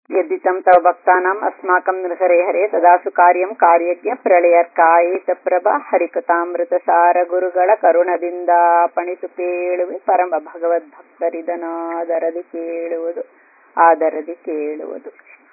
यद्दितं तव भक्तानाम् अस्माकं नृहरे हरे तदासु कार्यं कार्यಜ್ಞ ಪ್ರಳಯರ್ಕಾಯಿತ ಪ್ರಭ ಹರಿಕಥಾಮೃತಸಾರ ಗುರುಗಳ ಕರುಣದಿಂದ ಪಣಿತು ಕೇಳುವೆ ಪರಮ ಭಗವದ್ಭಕ್ತರಿದನಾದರದಿ ಕೇಳುವುದು ಆದರದಿ ಕೇಳುವುದು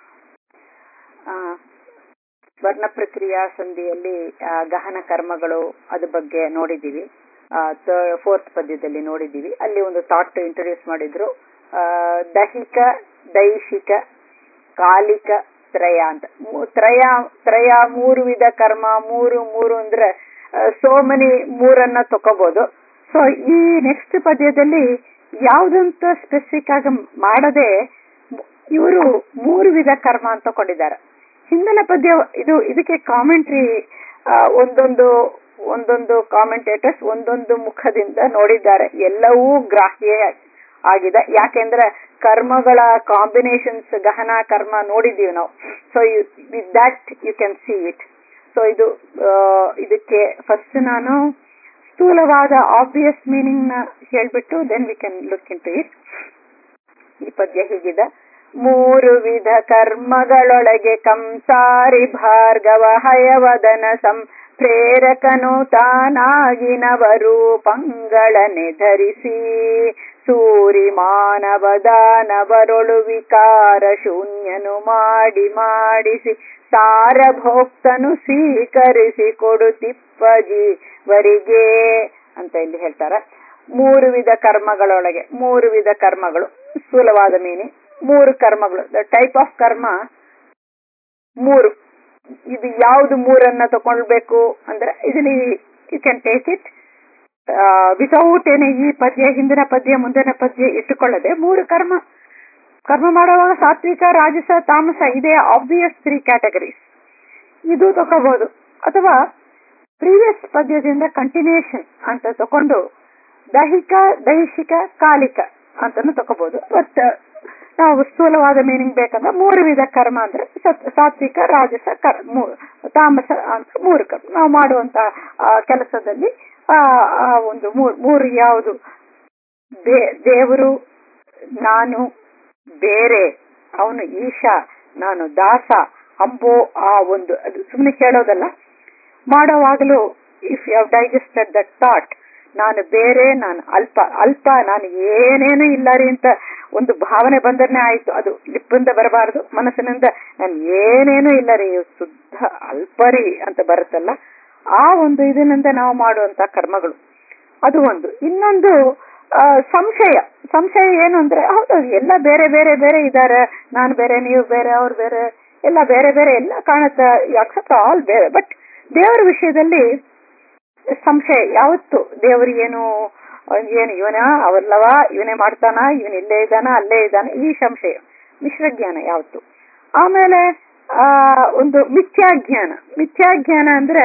ಆ, ವರ್ಣ ಪ್ರಕ್ರಿಯಾ ಸಂಧಿಯಲ್ಲಿ ಆ, ಗಹನ ಕರ್ಮಗಳು ಅದ್ರ ಬಗ್ಗೆ ನೋಡಿದ್ದೀವಿ ಫೋರ್ತ್ ಪದ್ಯದಲ್ಲಿ ನೋಡಿದ್ದೀವಿ ಅಲ್ಲಿ ಒಂದು ಥಾಟ್ ಇಂಟ್ರೊಡ್ಯೂಸ್ ಮಾಡಿದ್ರು ಆ, ದೈಹಿಕ ದೈಹಿಕ ಕಾಲಿಕ ತ್ರಯ ಅಂತ ಮೂ- ತ್ರಯ ತ್ರಯ ಮೂರು ವಿಧ ಕರ್ಮ ಮೂರು ಮೂರು ಅಂದ್ರೆ ಸೋ ಮನಿ ಮೂರನ್ನ ತಕೋಬಹುದು ಸೊ ಈ ನೆಕ್ಸ್ಟ್ ಪದ್ಯದಲ್ಲಿ ಯಾವ್ದಂತ ಸ್ಪೆಸಿಫಿಕ್ ಆಗಿ ಮಾಡದೆ ಇವರು ಮೂರು ವಿಧ ಕರ್ಮ ಅಂತ ಕೊಟ್ಟಿದ್ದಾರೆ ಹಿಂದಿನ ಪದ್ಯ ಇದು ಇದಕ್ಕೆ ಕಾಮೆಂಟ್ರಿ ಒಂದೊಂದು ಒಂದೊಂದು ಕಾಮೆಂಟೇಟರ್ಸ್ ಒಂದೊಂದು ಮುಖದಿಂದ ನೋಡಿದ್ದಾರೆ ಎಲ್ಲವೂ ಗ್ರಾಹ್ಯ ಆಗಿದೆ ಯಾಕೆಂದ್ರೆ ಕರ್ಮಗಳ ಕಾಂಬಿನೇಷನ್ಸ್ ಗಹನ ಕರ್ಮ ನೋಡಿದೀವಿ ನಾವು so with that you can see it so ಇದು ಆ, ಇದಕ್ಕೆ ಫಸ್ಟ್ ನಾನು ಸ್ಥೂಲವಾದ ಆಬ್ವಿಯಸ್ ಮೀನಿಂಗ್ ನ ಹೇಳ್ಬಿಟ್ಟು then we can look into it ಈ ಪದ್ಯ ಹೀಗಿದೆ ಮೂರು ವಿಧ ಕರ್ಮಗಳೊಳಗೆ ಕಂಸಾರಿ ಭಾರ್ಗವ ಹಯವದನ ಸಂ ಪ್ರೇರಕನು ತಾನಾಗಿನವರು ಪಂಗಳನೆ ಧರಿಸಿ ಸೂರಿ ಮಾನವ ದಾನವರೊಳು ವಿಕಾರ ಶೂನ್ಯನು ಮಾಡಿ ಮಾಡಿಸಿ ಸಾರಭೋಕ್ತನು ಸ್ವೀಕರಿಸಿ ಕೊಡುತ್ತಿಪ್ಪಜಿ ವರಿಗೆ ಅಂತ ಇಲ್ಲಿ ಹೇಳ್ತಾರೆ ಮೂರು ವಿಧ ಕರ್ಮಗಳೊಳಗೆ ಮೂರು ವಿಧ ಕರ್ಮಗಳು ಸ್ಥೂಲವಾದ ಮೀನಿ ಮೂರು ಕರ್ಮಗಳು ದ ಟೈಪ್ ಆಫ್ ಕರ್ಮ ಮೂರು ಇದು ಯಾವ್ದು ಮೂರನ್ನ ತಗೊಳ್ಬೇಕು ಅಂದ್ರೆ ಇದರಲ್ಲಿ you can take it without ಏನೇ ಈ ಪದ್ಯ ಹಿಂದಿನ ಪದ್ಯ ಮುಂದಿನ ಪದ್ಯ ಇಟ್ಟುಕೊಳ್ಳದೆ ಮೂರು ಕರ್ಮ ಕರ್ಮ ಮಾಡುವಾಗ ಸಾತ್ವಿಕ ರಾಜಸ ತಾಮಸ ಇದೇ ಆಬ್ವಿಯಸ್ ತ್ರೀ ಕ್ಯಾಟಗರೀಸ್ ಇದು ತಗೋಬಹುದು ಅಥವಾ ಪ್ರೀವಿಯಸ್ ಪದ್ಯದಿಂದ ಕಂಟಿನ್ಯೂಷನ್ ಅಂತ ತಕೊಂಡು ದೈಹಿಕ ದೈಹಿಕ ಕಾಲಿಕ ಅಂತಾನು ತಗೋಬಹುದು ಬಟ್ ನಾವು ಸ್ಥೂಲವಾದ ಮೀನಿಂಗ್ ಬೇಕಂದ್ರೆ ಮೂರು ವಿಧ ಕರ್ಮ ಅಂದ್ರೆ ಸತ್- ಸಾತ್ವಿಕ ರಾಜಸ ಕರ್ ಮೂ- ತಾಮಸ ಅಂತ ಮೂರು ಕರ್ಮ ನಾವು ಮಾಡುವಂತ ಆ, ಕೆಲಸದಲ್ಲಿ ಆ ಆ ಒಂದು ಮೂರ್- ಮೂರು ಯಾವುದು ದೇ- ದೇವರು ನಾನು ಬೇರೆ ಅವನು ಈಶಾ ನಾನು ದಾಸ ಅಂಬೋ ಆ ಒಂದು ಅದು ಸುಮ್ಮನೆ ಹೇಳೋದಲ್ಲ ಮಾಡೋವಾಗಲೂ if you have digested that thought ನಾನು ಬೇರೆ ನಾನು ಅಲ್ಪ ಅಲ್ಪ ನಾನು ಏನೇನು ಇಲ್ಲ ರೀ ಅಂತ ಒಂದು ಭಾವನೆ ಬಂದ್ರೆ ಆಯ್ತು ಅದು ಲಿಪ್ಪಿಂದ ಬರಬಾರದು ಮನಸ್ಸಿನಿಂದ ನಾನು ಏನೇನು ಇಲ್ಲ ರೀ ಶುದ್ಧ ಅಲ್ಪರಿ ಅಂತ ಬರುತ್ತಲ್ಲ ಆ ಒಂದು ಇದರಿಂದ ನಾವು ಮಾಡುವಂತ ಕರ್ಮಗಳು ಅದು ಒಂದು ಇನ್ನೊಂದು ಆ, ಸಂಶಯ ಸಂಶಯ ಏನು ಅಂದ್ರೆ ಹೌದು ಎಲ್ಲ ಬೇರೆ ಬೇರೆ ಬೇರೆ ಇದ್ದಾರೆ ನಾನು ಬೇರೆ ನೀವು ಬೇರೆ ಅವ್ರು ಬೇರೆ ಎಲ್ಲ ಬೇರೆ ಬೇರೆ ಎಲ್ಲ ಕಾಣುತ್ತೆ ಅಕ್ಸೆಪ್ಟ್ ಆಲ್ ಬೇರೆ ಬಟ್ ದೇವರ ವಿಷಯದಲ್ಲಿ ಸಂಶಯ ಯಾವತ್ತು ದೇವರು ಏನು ಏನು ಇವನ ಅವಲ್ಲವ ಇವನೇ ಮಾಡ್ತಾನ ಇವನ್ ಇಲ್ಲೇ ಇದ್ದಾನ ಅಲ್ಲೇ ಇದ್ದಾನ ಈ ಸಂಶಯ ಮಿಶ್ರಜ್ಞಾನ ಯಾವತ್ತು ಆಮೇಲೆ ಆ ಒಂದು ಮಿಥ್ಯಾಜ್ಞಾನ ಮಿಥ್ಯಾಜ್ಞಾನ ಅಂದ್ರೆ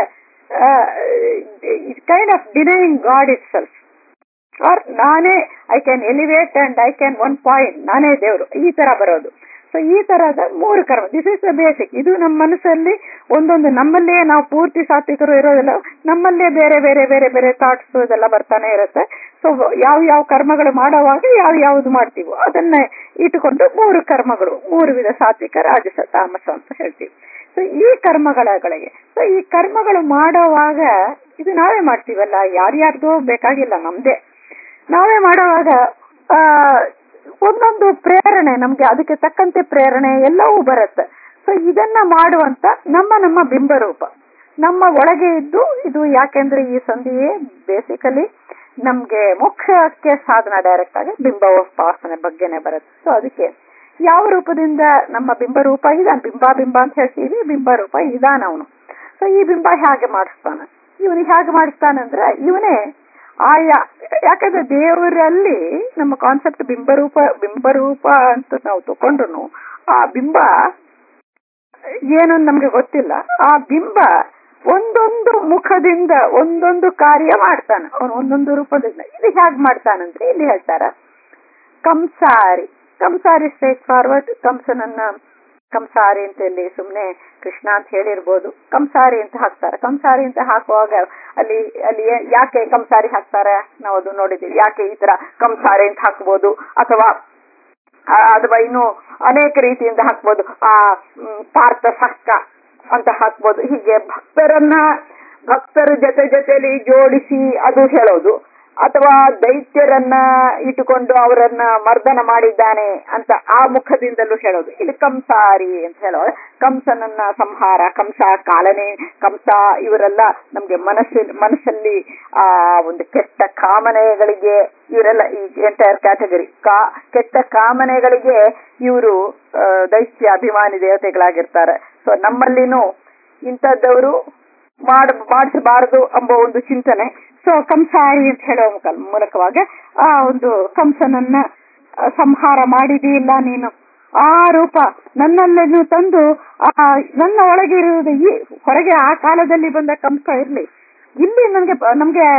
kind of denying God itself or ನಾನೇ I can elevate and I can one point ನಾನೇ ದೇವರು ಈ ತರ ಬರೋದು ಸೊ ಈ ತರದ ಮೂರು ಕರ್ಮ ದಿಸ್ ಇಸ್ ದ ಬೇಸಿಕ್ ಇದು ನಮ್ಮ ಮನಸ್ಸಲ್ಲಿ ಒಂದೊಂದು ನಮ್ಮಲ್ಲೇ ನಾವು ಪೂರ್ತಿ ಸಾತ್ವಿಕರು ಇರೋದಿಲ್ಲ ನಮ್ಮಲ್ಲೇ ಬೇರೆ ಬೇರೆ ಬೇರೆ ಬೇರೆ ಥಾಟ್ಸ್ ಇದೆಲ್ಲ ಬರ್ತಾನೆ ಇರುತ್ತೆ ಸೊ ಯಾವ ಯಾವ ಕರ್ಮಗಳು ಮಾಡುವಾಗ ಯಾವ ಯಾವ್ದು ಮಾಡ್ತೀವೋ ಅದನ್ನ ಇಟ್ಟುಕೊಂಡು ಮೂರು ಕರ್ಮಗಳು ಮೂರು ವಿಧ ಸಾತ್ವಿಕ ರಾಜಸ ತಾಮಸ ಅಂತ ಹೇಳ್ತೀವಿ ಸೊ ಈ ಕರ್ಮಗಳಿಗೆ ಸೊ ಈ ಕರ್ಮಗಳು ಮಾಡುವಾಗ ಇದು ನಾವೇ ಮಾಡ್ತೀವಲ್ಲ ಯಾರ್ಯಾರ್ದು ಬೇಕಾಗಿಲ್ಲ ನಮ್ದೇ ನಾವೇ ಮಾಡುವಾಗ ಆ ಒಂದೊಂದು ಪ್ರೇರಣೆ ನಮ್ಗೆ ಅದಕ್ಕೆ ತಕ್ಕಂತೆ ಪ್ರೇರಣೆ ಎಲ್ಲವೂ ಬರುತ್ತೆ ಸೊ ಇದನ್ನ ಮಾಡುವಂತ ನಮ್ಮ ನಮ್ಮ ಬಿಂಬರೂಪ ನಮ್ಮ ಒಳಗೆ ಇದ್ದು ಇದು ಯಾಕೆಂದ್ರೆ ಈ ಸಂಧಿಯೇ ಬೇಸಿಕಲಿ ನಮ್ಗೆ ಮೋಕ್ಷಕ್ಕೆ ಸಾಧನ ಡೈರೆಕ್ಟ್ ಆಗಿ ಬಿಂಬೋಪಾಸನೆ ಬಗ್ಗೆನೆ ಬರುತ್ತೆ ಸೊ ಅದಕ್ಕೆ ಯಾವ ರೂಪದಿಂದ ನಮ್ಮ ಬಿಂಬರೂಪ ಇದಾನ ಬಿಂಬ ಬಿಂಬ ಅಂತ ಹೇಳ್ತೀವಿ ಬಿಂಬರೂಪ ಇದಾನ ಅವನು ಸೊ ಈ ಬಿಂಬ ಹೇಗೆ ಮಾಡಿಸ್ತಾನ ಇವನಿಗೆ ಹೇಗೆ ಮಾಡಿಸ್ತಾನಂದ್ರೆ ಇವನೇ ಆಯಾ ಯಾಕಂದ್ರೆ ದೇವರಲ್ಲಿ ನಮ್ಮ ಕಾನ್ಸೆಪ್ಟ್ ಬಿಂಬರೂಪ ಬಿಂಬರೂಪ ಅಂತ ನಾವು ತಕೊಂಡ್ರು ಆ ಬಿಂಬ ಏನು ನಮ್ಗೆ ಗೊತ್ತಿಲ್ಲ ಆ ಬಿಂಬ ಒಂದೊಂದು ಮುಖದಿಂದ ಒಂದೊಂದು ಕಾರ್ಯ ಮಾಡ್ತಾನ ಅವನು ಒಂದೊಂದು ರೂಪದಿಂದ ಇದು ಹೇಗ್ ಮಾಡ್ತಾನಂದ್ರೆ ಇಲ್ಲಿ ಹೇಳ್ತಾರ ಕಂಸಾರಿ ಕಂಸಾರಿ ಸ್ಟ್ರೈಟ್ ಫಾರ್ವರ್ಡ್ ಕಂಸನನ್ನ ಕಂಸಾರಿ ಅಂತ ಇಲ್ಲಿ ಸುಮ್ನೆ ಕೃಷ್ಣ ಅಂತ ಹೇಳಿರ್ಬೋದು ಕಂಸಾರಿ ಅಂತ ಹಾಕ್ತಾರೆ ಕಂಸಾರಿ ಅಂತ ಹಾಕುವಾಗ ಅಲ್ಲಿ ಅಲ್ಲಿ ಏ- ಯಾಕೆ ಕಂಸಾರಿ ಹಾಕ್ತಾರೆ ನಾವು ಅದು ನೋಡಿದ್ದೀವಿ ಯಾಕೆ ಈ ತರ ಕಂಸಾರಿ ಅಂತ ಹಾಕ್ಬೋದು ಅಥವಾ ಅಥವಾ ಇನ್ನು ಅನೇಕ ರೀತಿಯಿಂದ ಹಾಕ್ಬೋದು ಆ ಮ್, ಪಾರ್ಥ ಸಕ್ಕ ಅಂತ ಹಾಕ್ಬೋದು ಹೀಗೆ ಭಕ್ತರನ್ನ ಭಕ್ತರ ಜೊತೆ ಜೊತೆಲಿ ಜೋಡಿಸಿ ಅದು ಹೇಳೋದು ಅಥವಾ ದೈತ್ಯರನ್ನ ಇಟ್ಟುಕೊಂಡು ಅವರನ್ನ ಮರ್ದನ ಮಾಡಿದ್ದಾನೆ ಅಂತ ಆ ಮುಖದಿಂದಲೂ ಹೇಳೋದು ಇಲ್ಲಿ ಕಂಸಾರಿ ಅಂತ ಹೇಳೋದು ಕಂಸನನ್ನ ಸಂಹಾರ ಕಂಸ ಕಾಲನೆ ಕಂಸ ಇವರೆಲ್ಲ ನಮ್ಗೆ ಮನಸ್ಸಿನ ಮನಸ್ಸಲ್ಲಿ ಆ ಒಂದು ಕೆಟ್ಟ ಕಾಮನೆಗಳಿಗೆ ಇವರೆಲ್ಲ ಈ ಎಂಟೈರ್ ಕ್ಯಾಟಗರಿ ಕಾ ಕೆಟ್ಟ ಕಾಮನೆಗಳಿಗೆ ಇವರು ದೈತ್ಯ ಅಭಿಮಾನಿ ದೇವತೆಗಳಾಗಿರ್ತಾರೆ ಸೊ ನಮ್ಮಲ್ಲಿನೂ ಇಂಥದ್ದವರು ಮಾಡ ಮಾಡಿಸಬಾರದು ಎಂಬ ಒಂದು ಚಿಂತನೆ ಸೊ ಕಂಸಾರಿ ಅಂತ ಹೇಳೋ ಮುಖ ಮೂಲಕವಾಗಿ ಆ ಒಂದು ಕಂಸನನ್ನ ಆ, ಸಂಹಾರ ಮಾಡಿದೀಲ್ಲ ನೀನು ಆ ರೂಪ ನನ್ನಲ್ಲನ್ನು ತಂದು ಆ ನನ್ನ ಒಳಗೆ ಇರುವುದು ಈ ಹೊರಗೆ ಆ ಕಾಲದಲ್ಲಿ ಬಂದ ಕಂಸ ಇರ್ಲಿ ಇಲ್ಲಿ ನಮ್ಗೆ ನಮ್ಗೆ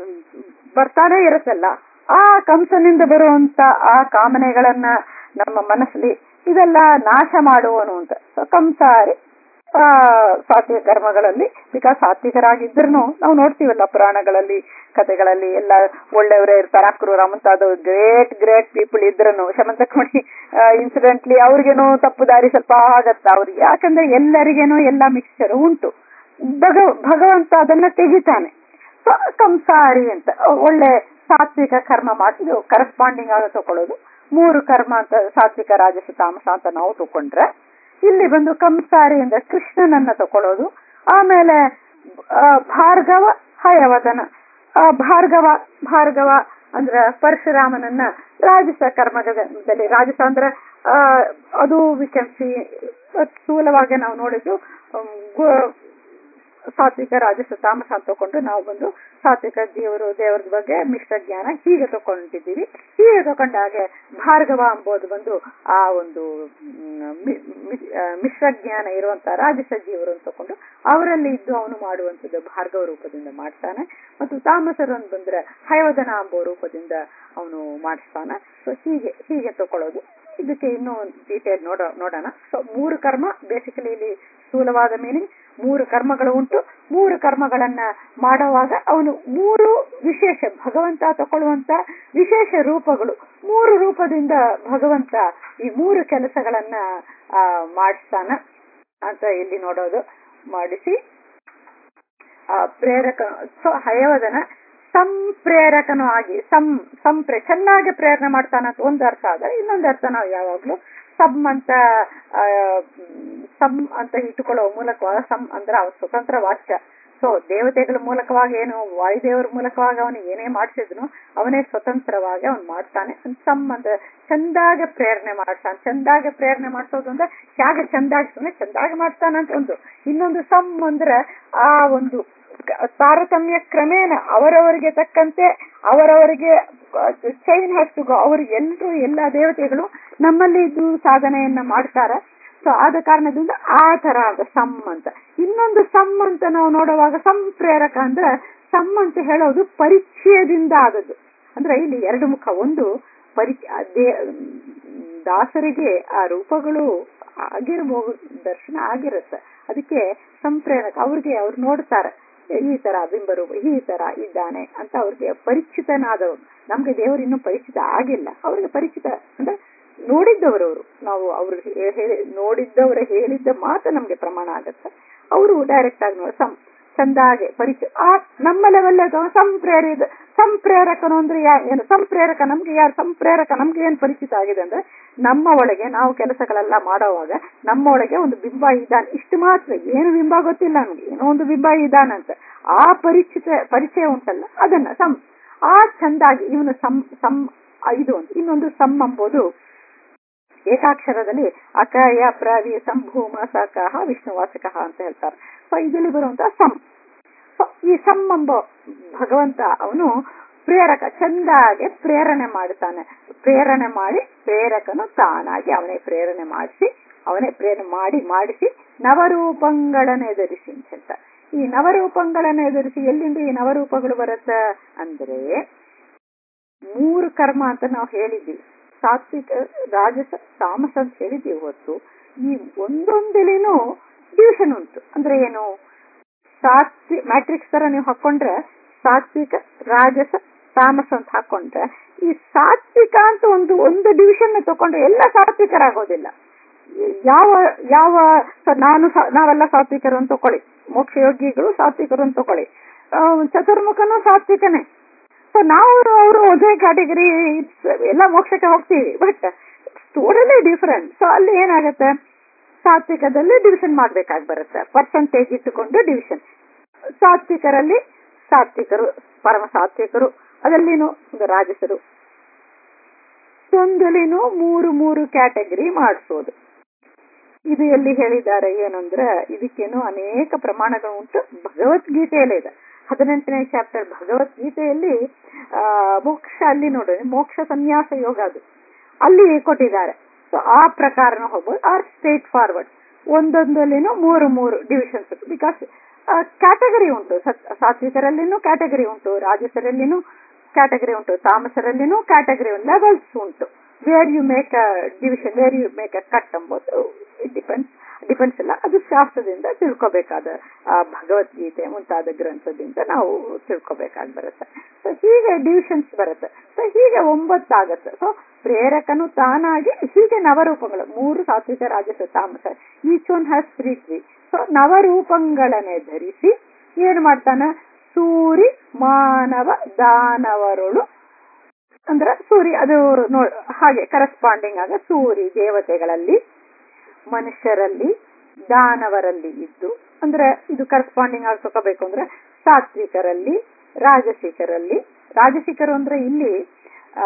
ಬರ್ತಾನೆ ಇರುತ್ತಲ್ಲ ಆ ಕಂಸನಿಂದ ಬರುವಂತ ಆ ಕಾಮನೆಗಳನ್ನ ನಮ್ಮ ಮನಸ್ಸಲ್ಲಿ ಇದೆಲ್ಲ ನಾಶ ಮಾಡುವನು ಅಂತ ಸೊ ಕಂಸಾರಿ ಆ ಸಾತ್ವಿಕ ಕರ್ಮಗಳಲ್ಲಿ ಬಿಕಾಸ್ ಸಾತ್ವಿಕರಾಗಿದ್ರು ನಾವು ನೋಡ್ತೀವಲ್ಲ ಪುರಾಣಗಳಲ್ಲಿ ಕಥೆಗಳಲ್ಲಿ ಎಲ್ಲ ಒಳ್ಳೆಯವರೇ ಇರ್ತಾರೆ ಅಕ್ರೂರ ಮುಂತಾದ ಗ್ರೇಟ್ ಗ್ರೇಟ್ ಪೀಪಲ್ ಇದ್ರೂ ಶಮಂತಕಮಣಿ ಇನ್ಸಿಡೆಂಟ್ಲಿ ಅವ್ರಿಗೇನು ತಪ್ಪು ದಾರಿ ಸ್ವಲ್ಪ ಆಗತ್ತ ಅವ್ರಿಗೆ ಯಾಕಂದ್ರೆ ಎಲ್ಲರಿಗೇನು ಎಲ್ಲ ಮಿಕ್ಸ್ಚರ್ ಉಂಟು ಭಗ ಭಗವಂತ ಅದನ್ನ ತೆಗಿತಾನೆ ಸೊ ಕಂಸಾರಿ ಅಂತ ಒಳ್ಳೆ ಸಾತ್ವಿಕ ಕರ್ಮ ಮಾಡಿ ಕರೆಸ್ಪಾಂಡಿಂಗ್ ಆಗ ತಗೊಳ್ಳೋದು ಮೂರು ಕರ್ಮ ಅಂತ ಸಾತ್ವಿಕ ರಾಜಸ ತಾಮಸ ಅಂತ ನಾವು ತಗೊಂಡ್ರೆ ಇಲ್ಲಿ ಬಂದು ಕಂಸಾರಿ ಅಂದ್ರೆ ಕೃಷ್ಣನನ್ನ ತಕೊಳ್ಳೋದು ಆಮೇಲೆ ಆ, ಭಾರ್ಗವ ಹಯವದನ ಆ, ಭಾರ್ಗವ ಭಾರ್ಗವ ಅಂದ್ರ ಪರಶುರಾಮನನ್ನ ರಾಜಸ ಕರ್ಮದಲ್ಲಿ ರಾಜಸ ಅಂದ್ರೆ ಆ, ಅದು ವಿ ಕ್ಯಾನ್ ಸಿ ಸ್ಥೂಲವಾಗಿ ನಾವು ನೋಡಿದ್ದು ಉಮ್, ಗೋ- ಸಾತ್ವಿಕ ರಾಜಸ ತಾಮಸ ಅಂತ ತಕೊಂಡು ನಾವು ಬಂದು ಸಾತ್ವಿಕ ದೇವರು ದೇವರ ಬಗ್ಗೆ ಮಿಶ್ರ ಜ್ಞಾನ ಹೀಗೆ ತಕೊಂಡಿದ್ದೀವಿ ಹೀಗೆ ತಕೊಂಡಾಗೆ ಭಾರ್ಗವ ಎಂಬುದು ಬಂದು ಆ ಒಂದು ಮ್, ಮಿ- ಮಿ- ಆ, ಮಿಶ್ರ ಜ್ಞಾನ ಇರುವಂತ ರಾಜಸ ಜೀವರು ಅಂತ ತಕೊಂಡು ಅವರಲ್ಲಿ ಇದ್ದು ಅವನು ಮಾಡುವಂತದ್ದು ಭಾರ್ಗವ ರೂಪದಿಂದ ಮಾಡ್ತಾನೆ ಮತ್ತು ತಾಮಸರು ಅಂತ ಬಂದ್ರೆ ಹಯವದನ ಎಂಬ ರೂಪದಿಂದ ಅವನು ಮಾಡಿಸ್ತಾನೆ ಸೊ ಹೀಗೆ ಹೀಗೆ ತಕೊಳ್ಳೋದು ಇದಕ್ಕೆ ಇನ್ನೂ ಡೀಟೇಲ್ ನೋಡೋ ನೋಡೋಣ ಸೊ ಮೂರು ಕರ್ಮ ಬೇಸಿಕಲಿ ಇಲ್ಲಿ ಸ್ಥೂಲವಾದ ಮೀನಿಂಗ್ ಮೂರು ಕರ್ಮಗಳು ಉಂಟು ಮೂರು ಕರ್ಮಗಳನ್ನ ಮಾಡುವಾಗ ಅವನು ಮೂರು ವಿಶೇಷ ಭಗವಂತ ತಗೊಳ್ಳುವಂತ ವಿಶೇಷ ರೂಪಗಳು ಮೂರು ರೂಪದಿಂದ ಭಗವಂತ ಈ ಮೂರು ಕೆಲಸಗಳನ್ನ ಆ, ಮಾಡಿಸ್ತಾನ ಅಂತ ಇಲ್ಲಿ ನೋಡೋದು ಮಾಡಿಸಿ ಆ ಪ್ರೇರಕ ಸೊ ಹಯವದನ ಸಂಪ್ರೇರಕನು ಆಗಿ ಸಂ ಸಂಪ್ರೇ ಚೆನ್ನಾಗಿ ಪ್ರೇರಣೆ ಮಾಡ್ತಾನಂತ ಒಂದು ಅರ್ಥ ಆದ್ರೆ ಇನ್ನೊಂದು ಅರ್ಥ ನಾವು ಯಾವಾಗ್ಲೂ ಸಮ್ ಅಂತ ಆ, ಮ್, ಸಮ್ ಅಂತ ಇಟ್ಟುಕೊಳ್ಳುವ ಮೂಲಕವಾಗ ಸಮ್ ಅಂದ್ರೆ ಅವ ಸ್ವತಂತ್ರ ವಾಚ್ಯ ಸೊ ದೇವತೆಗಳ ಮೂಲಕವಾಗಿ ಏನು ವಾಯುದೇವರ ಮೂಲಕವಾಗಿ ಅವನು ಏನೇ ಮಾಡಿಸಿದ್ನು ಅವನೇ ಸ್ವತಂತ್ರವಾಗಿ ಅವನು ಮಾಡ್ತಾನೆ ಸಮ್ ಅಂತ ಚಂದಾಗೆ ಪ್ರೇರಣೆ ಮಾಡ್ತಾನೆ ಚಂದಾಗೆ ಪ್ರೇರಣೆ ಮಾಡಿಸೋದು ಅಂದ್ರೆ ಹೇಗೆ ಚಂದಾಗಿ ಸುಮ್ಮನೆ ಚಂದಾಗಿ ಮಾಡ್ತಾನಂತ ಒಂದು ಇನ್ನೊಂದು ಸಮ್ ಅಂದ್ರೆ ಆ ಒಂದು ಕ- ತಾರತಮ್ಯ ಕ್ರಮೇಣ ಅವರವರಿಗೆ ತಕ್ಕಂತೆ ಅವರವರಿಗೆ ಚೈನ್ ಹಸ್ತು ಅವ್ರಿಗೆ ಎಲ್ಲರೂ ಎಲ್ಲಾ ದೇವತೆಗಳು ನಮ್ಮಲ್ಲಿ ಇದ್ದು ಸಾಧನೆಯನ್ನ ಮಾಡ್ತಾರೆ ಸೊ ಆದ ಕಾರಣದಿಂದ ಆ ತರ ಆಗ ಸಮ್ ಅಂತ ಇನ್ನೊಂದು ಸಮ್ ಅಂತ ನಾವು ನೋಡುವಾಗ ಸಂಪ್ರೇರಕ ಅಂದ್ರೆ ಸಮ್ ಅಂತ ಹೇಳೋದು ಪರಿಚಯದಿಂದ ಆದದ್ದು ಅಂದ್ರೆ ಇಲ್ಲಿ ಎರಡು ಮುಖ ಒಂದು ಪರಿಚಯ ದೇ- ದಾಸರಿಗೆ ಆ ರೂಪಗಳು ಆಗಿರ್ಬಹುದು ದರ್ಶನ ಆಗಿರುತ್ತೆ ಅದಕ್ಕೆ ಸಂಪ್ರೇರಕ ಅವ್ರಿಗೆ ಅವ್ರು ನೋಡ್ತಾರೆ ಈ ತರ ಬಿಂಬರೂಪ ಈ ತರ ಇದ್ದಾನೆ ಅಂತ ಅವ್ರಿಗೆ ಪರಿಚಿತನಾದವರು ನಮ್ಗೆ ದೇವರು ಇನ್ನೂ ಪರಿಚಿತ ಆಗಿಲ್ಲ ಅವ್ರಿಗೆ ಪರಿಚಿತ ಅಂದ್ರೆ ನೋಡಿದ್ದವರು ಅವರು ನಾವು ಅವ್ರು ಹೇ- ಹೇ- ನೋಡಿದ್ದವರ ಹೇಳಿದ್ದ ಮಾತು ನಮ್ಗೆ ಪ್ರಮಾಣ ಆಗತ್ತೆ ಅವರು ಡೈರೆಕ್ಟ್ ಆಗಿ ನೋಡಿ ಸಂ ಚಂದಾಗೆ ಪರಿಚಯ ಆ ನಮ್ಮ ಲೆವೆಲ್ ಸಂಪ್ರೇರಿತ ಸಂಪ್ರೇರಕನು ಅಂದ್ರೆ ಯಾ ಏನು ಸಂಪ್ರೇರಕ ನಮ್ಗೆ ಯಾರು ಸಂಪ್ರೇರಕ ನಮ್ಗೆ ಏನ್ ಪರಿಚಿತ ಆಗಿದೆ ಅಂದ್ರೆ ನಮ್ಮ ಒಳಗೆ ನಾವು ಕೆಲಸಗಳೆಲ್ಲ ಮಾಡೋವಾಗ ನಮ್ಮ ಒಳಗೆ ಒಂದು ಬಿಂಬ ಇದ್ದಾನೆ ಇಷ್ಟು ಮಾತ್ರ ಏನು ಬಿಂಬ ಗೊತ್ತಿಲ್ಲ ನಮ್ಗೆ ಏನೋ ಒಂದು ಬಿಂಬ ಇದ್ದಾನಂತ ಆ ಪರಿಚಿತ ಪರಿಚಯ ಉಂಟಲ್ಲ ಅದನ್ನ ಸಂ ಆ ಚಂದಾಗಿ ಇವನು ಸಂ ಸಂ ಆ ಇದು ಅಂತ ಇನ್ನೊಂದು ಸಂ ಎಂಬುದು ಏಕಾಕ್ಷರದಲ್ಲಿ ಅಕಯ ಪ್ರವಿ ಸಂಭೂಮ ಸಕಹ ವಿಷ್ಣುವಾಚಕಃ ಅಂತ ಹೇಳ್ತಾರೆ ಸೊ ಇದರಲ್ಲಿ ಬರುವಂತ ಸಂ ಸೊ ಈ ಸಂ ಎಂಬ ಭಗವಂತ ಅವನು ಪ್ರೇರಕ ಚಂದಾಗೆ ಪ್ರೇರಣೆ ಮಾಡ್ತಾನೆ ಪ್ರೇರಣೆ ಮಾಡಿ ಪ್ರೇರಕನು ತಾನಾಗಿ ಅವನೇ ಪ್ರೇರಣೆ ಮಾಡಿಸಿ ಅವನೇ ಪ್ರೇರಣೆ ಮಾಡಿ ಮಾಡಿಸಿ ನವರೂಪಗಳನ್ನು ಎದುರಿಸಿ ಅಂತ ಹೇಳ್ತಾರೆ ಈ ನವರೂಪಗಳನ್ನು ಎದುರಿಸಿ ಎಲ್ಲಿಂದ ಈ ನವರೂಪಗಳು ಬರುತ್ತ ಅಂದ್ರೆ ಮೂರು ಕರ್ಮ ಅಂತ ನಾವು ಹೇಳಿದ್ದೀವಿ ಸಾತ್ವಿಕ ರಾಜಸ ತಾಮಸ ಅಂತ ಹೇಳಿದ್ದೀವಿ ಹೊತ್ತು ಈ ಒಂದೊಂದಿಲಿನೂ ಡಿವಿಷನ್ ಉಂಟು ಅಂದ್ರೆ ಏನು ಸಾತ್ವಿ ಮ್ಯಾಟ್ರಿಕ್ಸ್ ತರ ನೀವು ಹಾಕೊಂಡ್ರೆ ಸಾತ್ವಿಕ ರಾಜಸ ತಾಮಸ ಅಂತ ಹಾಕೊಂಡ್ರೆ ಈ ಸಾತ್ವಿಕ ಅಂತ ಒಂದು ಒಂದು ಡಿವಿಷನ್ ತಗೊಂಡ್ರೆ ಎಲ್ಲ ಸಾತ್ವಿಕರಾಗೋದಿಲ್ಲ ಯಾವ ಯಾವ so ನಾನು ಸಾ- ನಾವೆಲ್ಲ ಸಾತ್ವಿಕರು ಅಂತ ತಕೊಳ್ಳಿ ಮೋಕ್ಷ ಯೋಗಿಗಳು ಸಾತ್ವಿಕರು ಅಂತ ತಕೊಳ್ಳಿ ಆ, ಚತುರ್ಮುಖನು ಸಾತ್ವಿಕನೇ ಸೊ ನಾವು ಅವರು ಒಂದೇ ಕ್ಯಾಟಗರಿ ಎಲ್ಲ ಮೋಕ್ಷಕ್ಕೆ ಹೋಗ್ತೀವಿ ಬಟ್ ಟೋಟಲಿ ಡಿಫರೆಂಟ್ ಸೊ ಅಲ್ಲಿ ಏನಾಗುತ್ತೆ ಸಾತ್ವಿಕದಲ್ಲಿ ಡಿವಿಷನ್ ಮಾಡ್ಬೇಕಾಗಿ ಬರುತ್ತೆ ಪರ್ಸೆಂಟೇಜ್ ಇಟ್ಟುಕೊಂಡು ಡಿವಿಷನ್ ಸಾತ್ವಿಕರಲ್ಲಿ ಸಾತ್ವಿಕರು ಪರಮ ಸಾತ್ವಿಕರು ಅದರಲ್ಲಿನೂ ಒಂದು ರಾಜಸರು ಒಂದಲಿನೂ ಮೂರು ಮೂರು ಕ್ಯಾಟಗರಿ ಮಾಡಿಸೋದು ಇದು ಎಲ್ಲಿ ಹೇಳಿದ್ದಾರೆ ಏನಂದ್ರೆ ಇದಕ್ಕೇನು ಅನೇಕ ಪ್ರಮಾಣಗಳು ಉಂಟು ಭಗವದ್ಗೀತೆಯಲ್ಲೇ ಇದೆ ಹದಿನೆಂಟನೇ ಚಾಪ್ಟರ್ ಭಗವದ್ಗೀತೆಯಲ್ಲಿ ಆ ಮೋಕ್ಷ ಅಲ್ಲಿ ನೋಡಿ ಮೋಕ್ಷ ಸನ್ಯಾಸ ಯೋಗ ಅದು ಅಲ್ಲಿ ಕೊಟ್ಟಿದ್ದಾರೆ ಸೊ ಆ ಪ್ರಕಾರನ ಹೋಗ್ಬೋದು ಆರ್ ಸ್ಟ್ರೇಟ್ ಫಾರ್ವರ್ಡ್ ಒಂದೊಂದಲ್ಲಿನೂ ಮೂರು ಮೂರು ಡಿವಿಷನ್ಸ್ ಬಿಕಾಸ್ ಕ್ಯಾಟಗರಿ ಉಂಟು ಸತ್- ಸಾತ್ವಿಕರಲ್ಲಿನೂ ಕ್ಯಾಟಗರಿ ಉಂಟು ರಾಜಸರಲ್ಲಿನೂ ಕ್ಯಾಟಗರಿ ಉಂಟು ತಾಮಸರಲ್ಲಿನೂ ಕ್ಯಾಟಗರಿ ಲೆವೆಲ್ಸ್ ಉಂಟು where you make a division where you make a cut ಎಂಬುದು ಇಟ್ ಡಿಪೆಂಡ್ಸ್ ಡಿಪೆಂಡ್ಸ್ ಇಲ್ಲ ಅದು ಶಾಸ್ತ್ರದಿಂದ ತಿಳ್ಕೊಬೇಕಾದ ಆ ಭಗವದ್ಗೀತೆ ಮುಂತಾದ ಗ್ರಂಥದಿಂದ ನಾವು ತಿಳ್ಕೊಬೇಕಾಗಿ ಬರುತ್ತೆ ಸೊ ಹೀಗೆ ಡಿವಿಷನ್ಸ್ ಬರುತ್ತೆ ಸೊ ಹೀಗೆ ಒಂಬತ್ತಾಗತ್ತೆ ಸೊ ಪ್ರೇರಕನು ತಾನಾಗಿ ಹೀಗೆ ನವರೂಪಗಳು ಮೂರು ಸಾತ್ವಿಕ ರಾಜಸ ತಾಮಸ each one has three three so ನವರೂಪಗಳನ್ನೇ ಧರಿಸಿ ಏನ್ ಮಾಡ್ತಾನೆ ಸೂರಿ ಮಾನವ ದಾನವರುಳು ಅಂದ್ರೆ ಸೂರಿ ಅದು ನೋ ಹಾಗೆ ಕರೆಸ್ಪಾಂಡಿಂಗ್ ಆಗ ಸೂರಿ ದೇವತೆಗಳಲ್ಲಿ ಮನುಷ್ಯರಲ್ಲಿ ದಾನವರಲ್ಲಿ ಇದ್ದು ಅಂದ್ರೆ ಇದು ಕರೆಸ್ಪಾಂಡಿಂಗ್ ಆಗಿ ತಗೋಬೇಕು ಅಂದ್ರೆ ಸಾತ್ವಿಕರಲ್ಲಿ ರಾಜಸಿಕರಲ್ಲಿ ರಾಜಸಿಕರು ಅಂದ್ರೆ ಇಲ್ಲಿ ಆ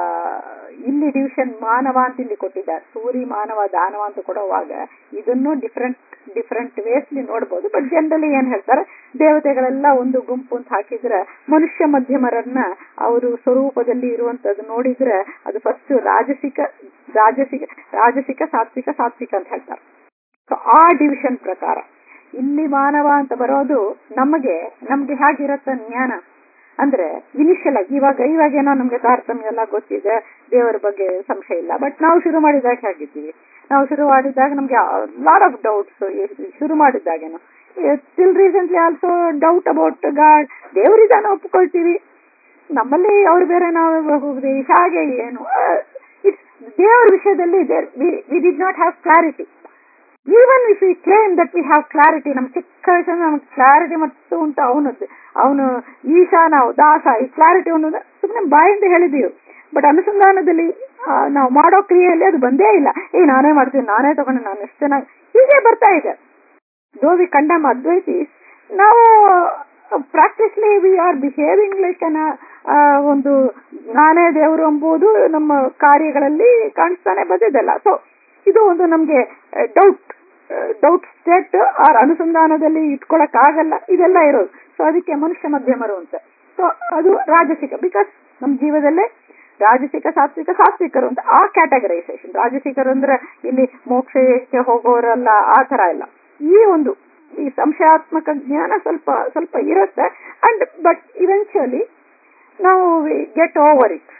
ಇಲ್ಲಿ ಡಿವಿಷನ್ ಮಾನವ ಅಂತ ಇಲ್ಲಿ ಕೊಟ್ಟಿದ್ದಾರೆ ಸೂರಿ ಮಾನವ ದಾನವ ಅಂತ ಕೊಡುವಾಗ ಇದನ್ನು ಡಿಫ್ರೆಂಟ್ ಡಿಫ್ರೆಂಟ್ ವೇಸ್ಲಿ ನೋಡ್ಬೋದು ಬಟ್ ಜನರಲಿ ಏನ್ ಹೇಳ್ತಾರೆ ದೇವತೆಗಳೆಲ್ಲ ಒಂದು ಗುಂಪು ಅಂತ ಹಾಕಿದ್ರೆ ಮನುಷ್ಯ ಮಧ್ಯಮರನ್ನ ಅವರು ಸ್ವರೂಪದಲ್ಲಿ ಇರುವಂತದ್ದು ನೋಡಿದ್ರೆ ಅದು ಫಸ್ಟ್ ರಾಜಸಿಕ ರಾಜಸಿಕ ರಾಜಸಿಕ ಸಾತ್ವಿಕ ಸಾತ್ವಿಕ ಅಂತ ಹೇಳ್ತಾರೆ ಸೊ ಆ ಡಿವಿಷನ್ ಪ್ರಕಾರ ಇಲ್ಲಿ ಮಾನವ ಅಂತ ಬರೋದು ನಮಗೆ ನಮ್ಗೆ ಹೇಗಿರತ್ತ ಜ್ಞಾನ ಅಂದ್ರೆ ಇನಿಷಿಯಲ್ ಆಗಿ ಇವಾಗ ಇವಾಗ ಏನೋ ನಮ್ಗೆ ತಾರತಮ್ಯ ಎಲ್ಲ ಗೊತ್ತಿದೆ ದೇವರ ಬಗ್ಗೆ ಸಂಶಯ ಇಲ್ಲ ಬಟ್ ನಾವು ಶುರು ಮಾಡಿದಾಗ ಹೇಗಿದ್ದೀವಿ ನಾವು ಶುರು ಮಾಡಿದಾಗ ನಮ್ಗೆ ಲಾಟ್ ಆಫ್ ಡೌಟ್ಸ್ ಶುರು ಮಾಡಿದ್ದಾಗೇನು still recently also doubt about God ದೇವರಿದಾನ ಒಪ್ಕೊಳ್ತೀವಿ ನಮ್ಮಲ್ಲಿ ಅವ್ರು ಬೇರೆ ನಾವು ಹೋಗ್ರಿ ಹಾಗೆ ಏನು ಇಟ್ಸ್ ದೇವರ ವಿಷಯದಲ್ಲಿ we did not have clarity even if we claim that we have clarity ನಮ್ ಚಿಕ್ಕ ವಯಸ್ಸಿನ ನಮ್ಗೆ ಕ್ಲಾರಿಟಿ ಮತ್ತು ಉಂಟು ಅವನದ್ದು ಅವನು ಈಶಾ ನಾವು ದಾಸ ಈ ಕ್ಲಾರಿಟಿ ಅನ್ನೋದು ಸುಮ್ಮನೆ ಬಾಯಿಂದ ಹೇಳಿದೀವಿ ಬಟ್ ಅನುಸಂಧಾನದಲ್ಲಿ ಆ, ನಾವು ಮಾಡೋ ಕ್ರಿಯೆಯಲ್ಲಿ ಅದು ಬಂದೇ ಇಲ್ಲ ಏ ನಾನೇ ಮಾಡ್ತೀನಿ ನಾನೇ ತಗೊಂಡು ನಾನು ಎಷ್ಟು ಚೆನ್ನಾಗಿ ಹೀಗೆ ಬರ್ತಾ ಇದೆ ದೋ ವಿ ಕಂಡಮ್ ಅದ್ವೈತಿ ನಾವು practically we are behaving like ಅನ ಒಂದು ನಾನೇ ದೇವರು ಎಂಬುದು ನಮ್ಮ ಕಾರ್ಯಗಳಲ್ಲಿ ಕಾಣಿಸ್ತಾನೆ ಬಂದಿದ್ದಲ್ಲ ಸೊ ಇದು ಒಂದು ನಮ್ಗೆ ಡೌಟ್ ಡೌಟ್ ಸ್ಟೇಟ್ ಆರ್ ಅನುಸಂಧಾನದಲ್ಲಿ ಇಟ್ಕೊಳಕ್ ಆಗಲ್ಲ ಇದೆಲ್ಲ ಇರೋದು ಸೊ ಅದಕ್ಕೆ ಮನುಷ್ಯ ಮಧ್ಯಮರು ಅಂತ ಸೊ ಅದು ರಾಜಸಿಕ ಬಿಕಾಸ್ ನಮ್ಮ ಜೀವದಲ್ಲೇ ರಾಜಸಿಕ ಸಾತ್ವಿಕ ಸಾತ್ವಿಕರು ಅಂತ ಆ ಕ್ಯಾಟಗರೈಸೇಷನ್ ರಾಜಸಿಕರು ಅಂದ್ರೆ ಇಲ್ಲಿ ಮೋಕ್ಷಕ್ಕೆ ಹೋಗೋರಲ್ಲ ಆ ತರ ಇಲ್ಲ ಈ ಒಂದು ಈ ಸಂಶಯಾತ್ಮಕ ಜ್ಞಾನ ಸ್ವಲ್ಪ ಸ್ವಲ್ಪ ಇರುತ್ತೆ ಅಂಡ್ ಬಟ್ ಇವೆನ್ಚುಯಲಿ ನಾವು ಗೆಟ್ ಓವರ್ ಇಟ್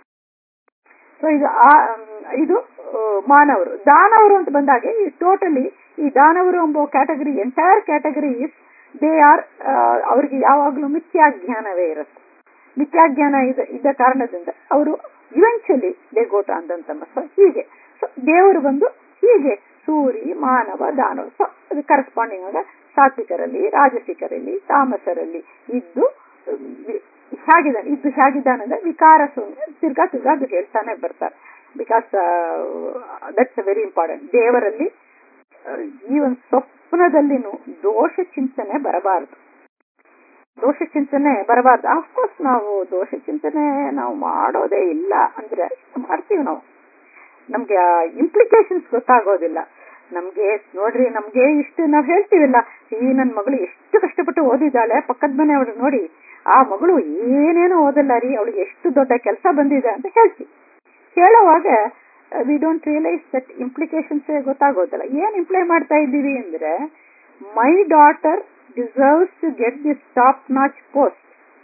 ಸೊ ಇದು ಆ- ಇದು ಆ, ಮಾನವರು ದಾನವರು ಅಂತ ಬಂದಾಗ ಈ ಟೋಟಲಿ ಈ ದಾನವರು ಎಂಬ category entire category they are ಅವ್ರಿಗೆ ಯಾವಾಗಲೂ ಮಿಥ್ಯಾಜ್ಞಾನವೇ ಇರುತ್ತೆ ಮಿಥ್ಯಾಜ್ಞಾನ ಇದ್ದ ಇದ್ದ ಕಾರಣದಿಂದ ಅವರು ಇವೆಂಚುಲಿ ದೇ ಗೋಟ ಅಂದಂತಮ್ಮ ಸೊ ಹೀಗೆ ಸೊ ದೇವರು ಬಂದು ಹೀಗೆ ಸೂರಿ ಮಾನವ ದಾನವ ಸೊ ಅದು ಕರೆಸ್ಪಾಂಡಿಂಗ್ ಆಗ ಸಾತ್ವಿಕರಲ್ಲಿ ರಾಜಸಿಕರಲ್ಲಿ ತಾಮಸರಲ್ಲಿ ಇದ್ದು ವಿ- ಹೇಗಿದ್ದಾನೆ ಇದ್ದು ಹೇಗಿದ್ದಾನಂದ್ರೆ ವಿಕಾರ ಶೂನ್ಯ ತಿರ್ಗಾ ತಿರ್ಗಾ ಅದು ಹೇಳ್ತಾನೆ ಬರ್ತಾರೆ ಬಿಕಾಸ್ ದಟ್ಸ್ ವೆರಿ ಇಂಪಾರ್ಟೆಂಟ್ ದೇವರಲ್ಲಿ ಆ, ಈ ಒಂದು ಸ್ವಪ್ನದಲ್ಲಿನೂ ದೋಷ ಚಿಂತನೆ ಬರಬಾರದು ದೋಷ ಚಿಂತನೆ ಬರಬಾರ್ದು ಅಫ್ಕೋರ್ಸ್ ನಾವು ದೋಷ ಚಿಂತನೆ ನಾವು ಮಾಡೋದೇ ಇಲ್ಲ ಅಂದ್ರೆ ಮಾಡ್ತೀವಿ ನಾವು ನಮ್ಗೆ ಇಂಪ್ಲಿಕೇಶನ್ಸ್ ಗೊತ್ತಾಗೋದಿಲ್ಲ ನಮ್ಗೆ ನೋಡ್ರಿ ನಮ್ಗೆ ಇಷ್ಟು ನಾವ್ ಹೇಳ್ತೀವಿಲ್ಲ ಈ ನನ್ ಮಗಳು ಎಷ್ಟು ಕಷ್ಟಪಟ್ಟು ಓದಿದ್ದಾಳೆ ಪಕ್ಕದ ಮನೆಯವರು ನೋಡಿ ಆ ಮಗಳು ಏನೇನು ಓದಲ್ಲ ರೀ ಅವಳಿಗೆ ಎಷ್ಟು ದೊಡ್ಡ ಕೆಲಸ ಬಂದಿದೆ ಅಂತ ಹೇಳ್ತೀವಿ ಹೇಳುವಾಗ we don't realise that implications ಗೊತ್ತಾಗೋದಿಲ್ಲ ಏನ್ ಇಂಪ್ಲೈ ಮಾಡ್ತಾ ಇದ್ದೀವಿ ಅಂದ್ರೆ my daughter deserves to get this top notch post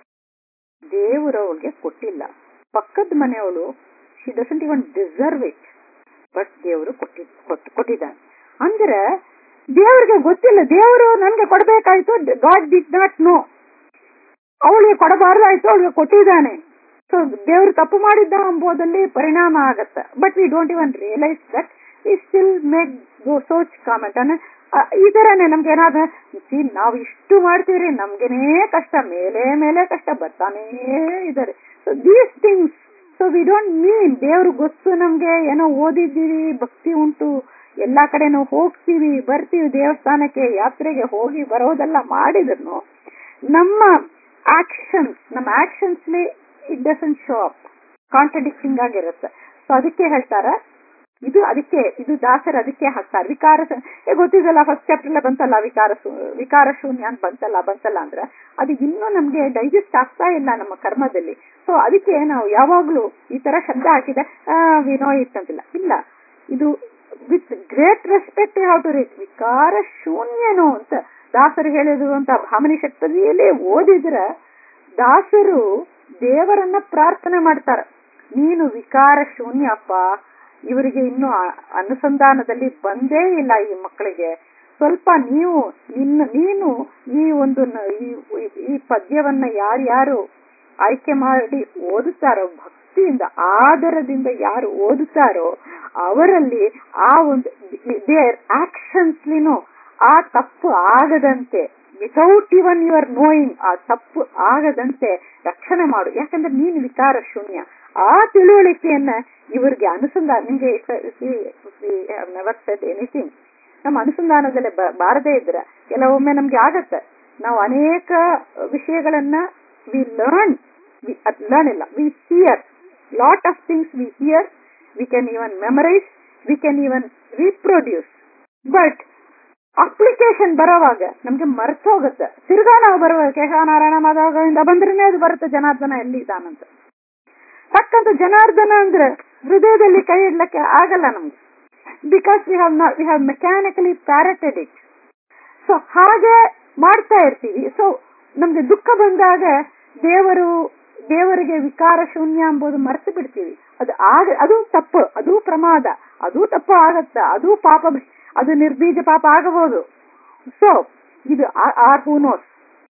ದೇವರು ಅವಳಿಗೆ ಕೊಟ್ಟಿಲ್ಲ ಪಕ್ಕದ ಮನೆಯವಳು she doesn't even deserve it but ದೇವರು ಕೊಟ್ಟಿ ಕೊಟ್- ಕೊಟ್ಟಿದ್ದಾನೆ ಅಂದ್ರೆ ದೇವರಿಗೆ ಗೊತ್ತಿಲ್ಲ ದೇವರು ನನ್ಗೆ ಕೊಡಬೇಕಾಯ್ತು ಗಾಡ್ ಡಿಡ್ ನಾಟ್ ನೋ ಅವಳಿಗೆ ಕೊಡಬಾರ್ದಾಯ್ತು ಅವಳಿಗೆ ಕೊಟ್ಟಿದ್ದಾನೆ ಸೊ ದೇವರು ತಪ್ಪು ಮಾಡಿದ್ದ ಎಂಬುದಲ್ಲಿ ಪರಿಣಾಮ ಆಗತ್ತೆ but we don't even realise that we still make such comment ಅನ್ನ ಈ ತರನೇ ನಮ್ಗೆ ಏನಾದ್ರೆ ನಾವು ಇಷ್ಟು ಮಾಡ್ತೀವ್ರಿ ನಮ್ಗೆನೇ ಕಷ್ಟ ಮೇಲೆ ಮೇಲೆ ಕಷ್ಟ ಬರ್ತಾನೇ ಇದಾರೆ so these things so we don't mean ದೇವ್ರು ಗೊತ್ತು ನಮ್ಗೆ ಏನೋ ಓದಿದ್ದೀವಿ ಭಕ್ತಿ ಉಂಟು ಎಲ್ಲಾ ಕಡೆ ನಾವು ಹೋಗ್ತೀವಿ ಬರ್ತೀವಿ ದೇವಸ್ಥಾನಕ್ಕೆ ಯಾತ್ರೆಗೆ ಹೋಗಿ ಬರೋದೆಲ್ಲ ಮಾಡಿದ್ರು ನಮ್ಮ ಆಕ್ಷನ್ಸ್ ನಮ್ಮ ಆಕ್ಷನ್ಸ್ಲಿ it doesn't show up contradicting ಆಗಿರುತ್ತೆ ಸೊ ಅದಕ್ಕೆ ಹೇಳ್ತಾರ ಇದು ಅದಕ್ಕೆ ಇದು ದಾಸರ ಅದಕ್ಕೆ ಹಾಕ್ತಾರೆ ವಿಕಾರ ಗೊತ್ತಿದಲ್ಲ ಫಸ್ಟ್ ಚಾಪ್ಟರ್ ಬಂತಲ್ಲ ವಿಕಾರ ವಿಕಾರ ಶೂನ್ಯ ಅಂತ ಬಂತಲ್ಲ ಬಂತಲ್ಲ ಅಂದ್ರೆ ಅದು ಇನ್ನೂ ನಮ್ಗೆ ಡೈಜೆಸ್ಟ್ ಆಗ್ತಾ ಇಲ್ಲ ನಮ್ಮ ಕರ್ಮದಲ್ಲಿ ಸೊ ಅದಕ್ಕೆ ನಾವು ಯಾವಾಗ್ಲೂ ಈ ತರ ಶಬ್ದ ಹಾಕಿದೆ ವಿನೋ ಇಟ್ ಅಂತಿಲ್ಲ ಇಲ್ಲ ಇದು with great respect how to reach ವಿಕಾರ ಶೂನ್ಯನು ಅಂತ ದಾಸರು ಹೇಳಿದ್ರು ಅಂತ ಭಾಮನಿ ಶಕ್ತಿಯಲ್ಲಿ ಓದಿದ್ರೆ ದಾಸರು ದೇವರನ್ನ ಪ್ರಾರ್ಥನೆ ಮಾಡ್ತಾರ ನೀನು ವಿಕಾರ ಶೂನ್ಯಪ್ಪ ಇವರಿಗೆ ಇನ್ನು ಅನುಸಂಧಾನದಲ್ಲಿ ಬಂದೇ ಇಲ್ಲ ಈ ಮಕ್ಕಳಿಗೆ ಸ್ವಲ್ಪ ನೀವು ನಿನ್ನ ನೀನು ಈ ಒಂದು ಈ ಪದ್ಯವನ್ನ ಯಾರ್ಯಾರು ಆಯ್ಕೆ ಮಾಡಿ ಓದುತ್ತಾರೋ ಭಕ್ತಿಯಿಂದ ಆದರದಿಂದ ಯಾರು ಓದುತ್ತಾರೋ ಅವರಲ್ಲಿ ಆ ಒಂದು ದೇರ್ ಆಕ್ಷನ್ಸ್ಲಿನೂ ಆ ತಪ್ಪು ಆಗದಂತೆ ವಿತೌಟ್ ಇವನ್ ಯುವರ್ ನೋಯಿಂಗ್ ಆ ತಪ್ಪು ಆಗದಂತೆ ರಕ್ಷಣೆ ಮಾಡು ಯಾಕಂದ್ರೆ ನೀನು ವಿಕಾರ ಶೂನ್ಯ ಆ ತಿಳುವಳಿಕೆಯನ್ನ ಇವರಿಗೆ ಅನುಸಂಧಾನ ನಿಮ್ಗೆ ನೆವರ್ ಸೆಡ್ ಎನಿಥಿಂಗ್ ನಮ್ಮ ಅನುಸಂಧಾನದಲ್ಲಿ ಬಾರದೇ ಇದ್ರೆ ಕೆಲವೊಮ್ಮೆ ನಮ್ಗೆ ಆಗತ್ತೆ ನಾವು ಅನೇಕ ವಿಷಯಗಳನ್ನ ವಿ ಲರ್ನ್ ಲರ್ನ್ ಇಲ್ಲ we hear lot of things we hear we can even memorise we can even reproduce but application ಬರೋವಾಗ ನಮ್ಗೆ ಮರ್ತು ಹೋಗುತ್ತೆ ತಿರ್ಗಾ ನಾವು ಬರುವಾಗ ಕೇಶವನಾರಾಯಣ ಮಾಧವಗಳಿಂದ ಬಂದ್ರೇನೆ ಅದು ಬರುತ್ತೆ ಜನಾರ್ದನ ಎಲ್ಲಿ ಇದಾನಂತ ತಕ್ಕಂತ ಜನಾರ್ದನ ಅಂದ್ರೆ ಹೃದಯದಲ್ಲಿ ಕೈ ಇಡ್ಲಕ್ಕೆ ಆಗಲ್ಲ ನಮ್ಗೆ because we have we have mechanically parroted it so ಹಾಗೆ ಮಾಡ್ತಾ ಇರ್ತೀವಿ ಸೊ ನಮ್ಗೆ ದುಃಖ ಬಂದಾಗ ದೇವರು ದೇವರಿಗೆ ವಿಕಾರ ಶೂನ್ಯ ಎಂಬುದು ಮರೆತು ಬಿಡ್ತೀವಿ ಅದು ಆಗ ಅದು ತಪ್ಪು ಅದು ಪ್ರಮಾದ ಅದು ತಪ್ಪು ಆಗತ್ತ ಅದು ಪಾಪ ಅದು ನಿರ್ಬೀಜ ಪಾಪ ಆಗಬಹುದು ಸೊ ಇದು ಆರ್ ಹೂನೋಸ್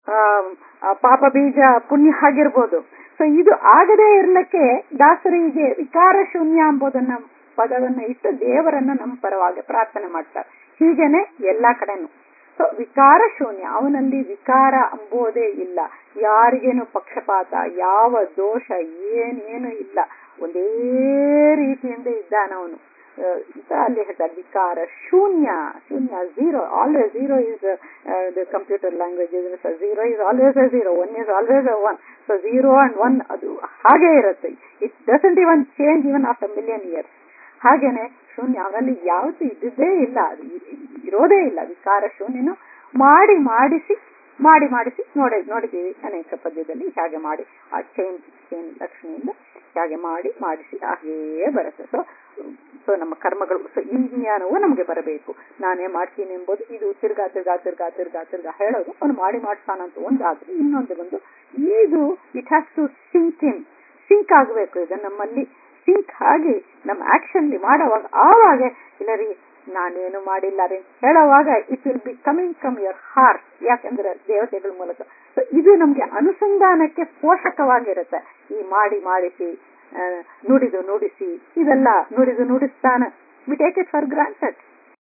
ಪಾಪ ಬೀಜ ಪುಣ್ಯ ಆಗಿರ್ಬೋದು ಸೊ ಇದು ಆಗದೇ ಇರ್ಲಿಕ್ಕೆ ದಾಸರಿಗೆ ವಿಕಾರ ಶೂನ್ಯ ಎಂಬುದನ್ನ ಪದವನ್ನ ಇಟ್ಟು ದೇವರನ್ನ ನಮ್ಮ ಪರವಾಗಿ ಪ್ರಾರ್ಥನೆ ಮಾಡ್ತಾರೆ ಹೀಗೇನೆ ಎಲ್ಲಾ ಕಡೆನೂ ಸೊ ವಿಕಾರ ಶೂನ್ಯ ಅವನಲ್ಲಿ ವಿಕಾರ ಅಂಬೋದೇ ಇಲ್ಲ ಯಾರಿಗೇನು ಪಕ್ಷಪಾತ ಯಾವ ದೋಷ ಏನೇನು ಇಲ್ಲ ಒಂದೇ ರೀತಿಯಿಂದ ಇದ್ದಾನ ಅವನು ಅಲ್ಲಿ ಹೇಳ್ತಾರೆ ವಿಕಾರ ಶೂನ್ಯ ಶೂನ್ಯ zero always zero is the computer language zero is always a zero one is always a one so zero and one ಅದು ಹಾಗೇ ಇರುತ್ತೆ it doesn't even change even after million years ಹಾಗೇನೆ ಶೂನ್ಯ ಅವನಲ್ಲಿ ಯಾವತ್ತು ಇದ್ದೇ ಇಲ್ಲ ಅದು ಇರೋದೇ ಇಲ್ಲ ವಿಕಾರ ಶೂನ್ಯನು ಮಾಡಿ ಮಾಡಿಸಿ ಮಾಡಿ ಮಾಡಿಸಿ ನೋಡಿ ನೋಡಿದ್ದೀವಿ ಅನೇಕ ಪದ್ಯದಲ್ಲಿ ಹೇಗೆ ಮಾಡಿ ಆ ಚೈನ್ ಚೈನ್ ಲಕ್ಷ್ಮಿಯಿಂದ ಹೇಗೆ ಮಾಡಿ ಮಾಡಿಸಿ ಹಾಗೇ ಬರುತ್ತೆ ಸೊ ಸೊ ನಮ್ಮ ಕರ್ಮಗಳು ಸೊ ಈ ಜ್ಞಾನವು ನಮಗೆ ಬರಬೇಕು ನಾನೇ ಮಾಡ್ತೀನಿ ಎಂಬುದು ಇದು ತಿರ್ಗಾ ತಿರ್ಗಾ ತಿರ್ಗಾ ತಿರ್ಗಾ ತಿರ್ಗಾ ಹೇಳೋದು ಅವನು ಮಾಡಿ ಮಾಡ್ತಾನಂತ ಒಂದಾದ್ರೆ ಇನ್ನೊಂದು ಒಂದು ಇದು it has to sync in sync ಆಗಬೇಕು ಇದು ನಮ್ಮಲ್ಲಿ ಸಿಂಕ್ ಆಗಿ ನಮ್ಮ ಆಕ್ಷನ್ ಮಾಡುವಾಗ ಆವಾಗ ಇಲ್ಲ ರೀ ನಾನೇನು ಮಾಡಿಲ್ಲ ರೀ ಹೇಳುವಾಗ it will be coming from your heart ಯಾಕಂದ್ರೆ ದೇವತೆಗಳ ಮೂಲಕ ಸೊ ಇದು ನಮ್ಗೆ ಅನುಸಂಧಾನಕ್ಕೆ ಪೋಷಕವಾಗಿರುತ್ತೆ ಈ ಮಾಡಿ ಮಾಡಿಸಿ ನುಡಿದು ನುಡಿಸಿ ಇದೆಲ್ಲ ನುಡಿದು ನುಡಿಸ್ತಾನ we take it for granted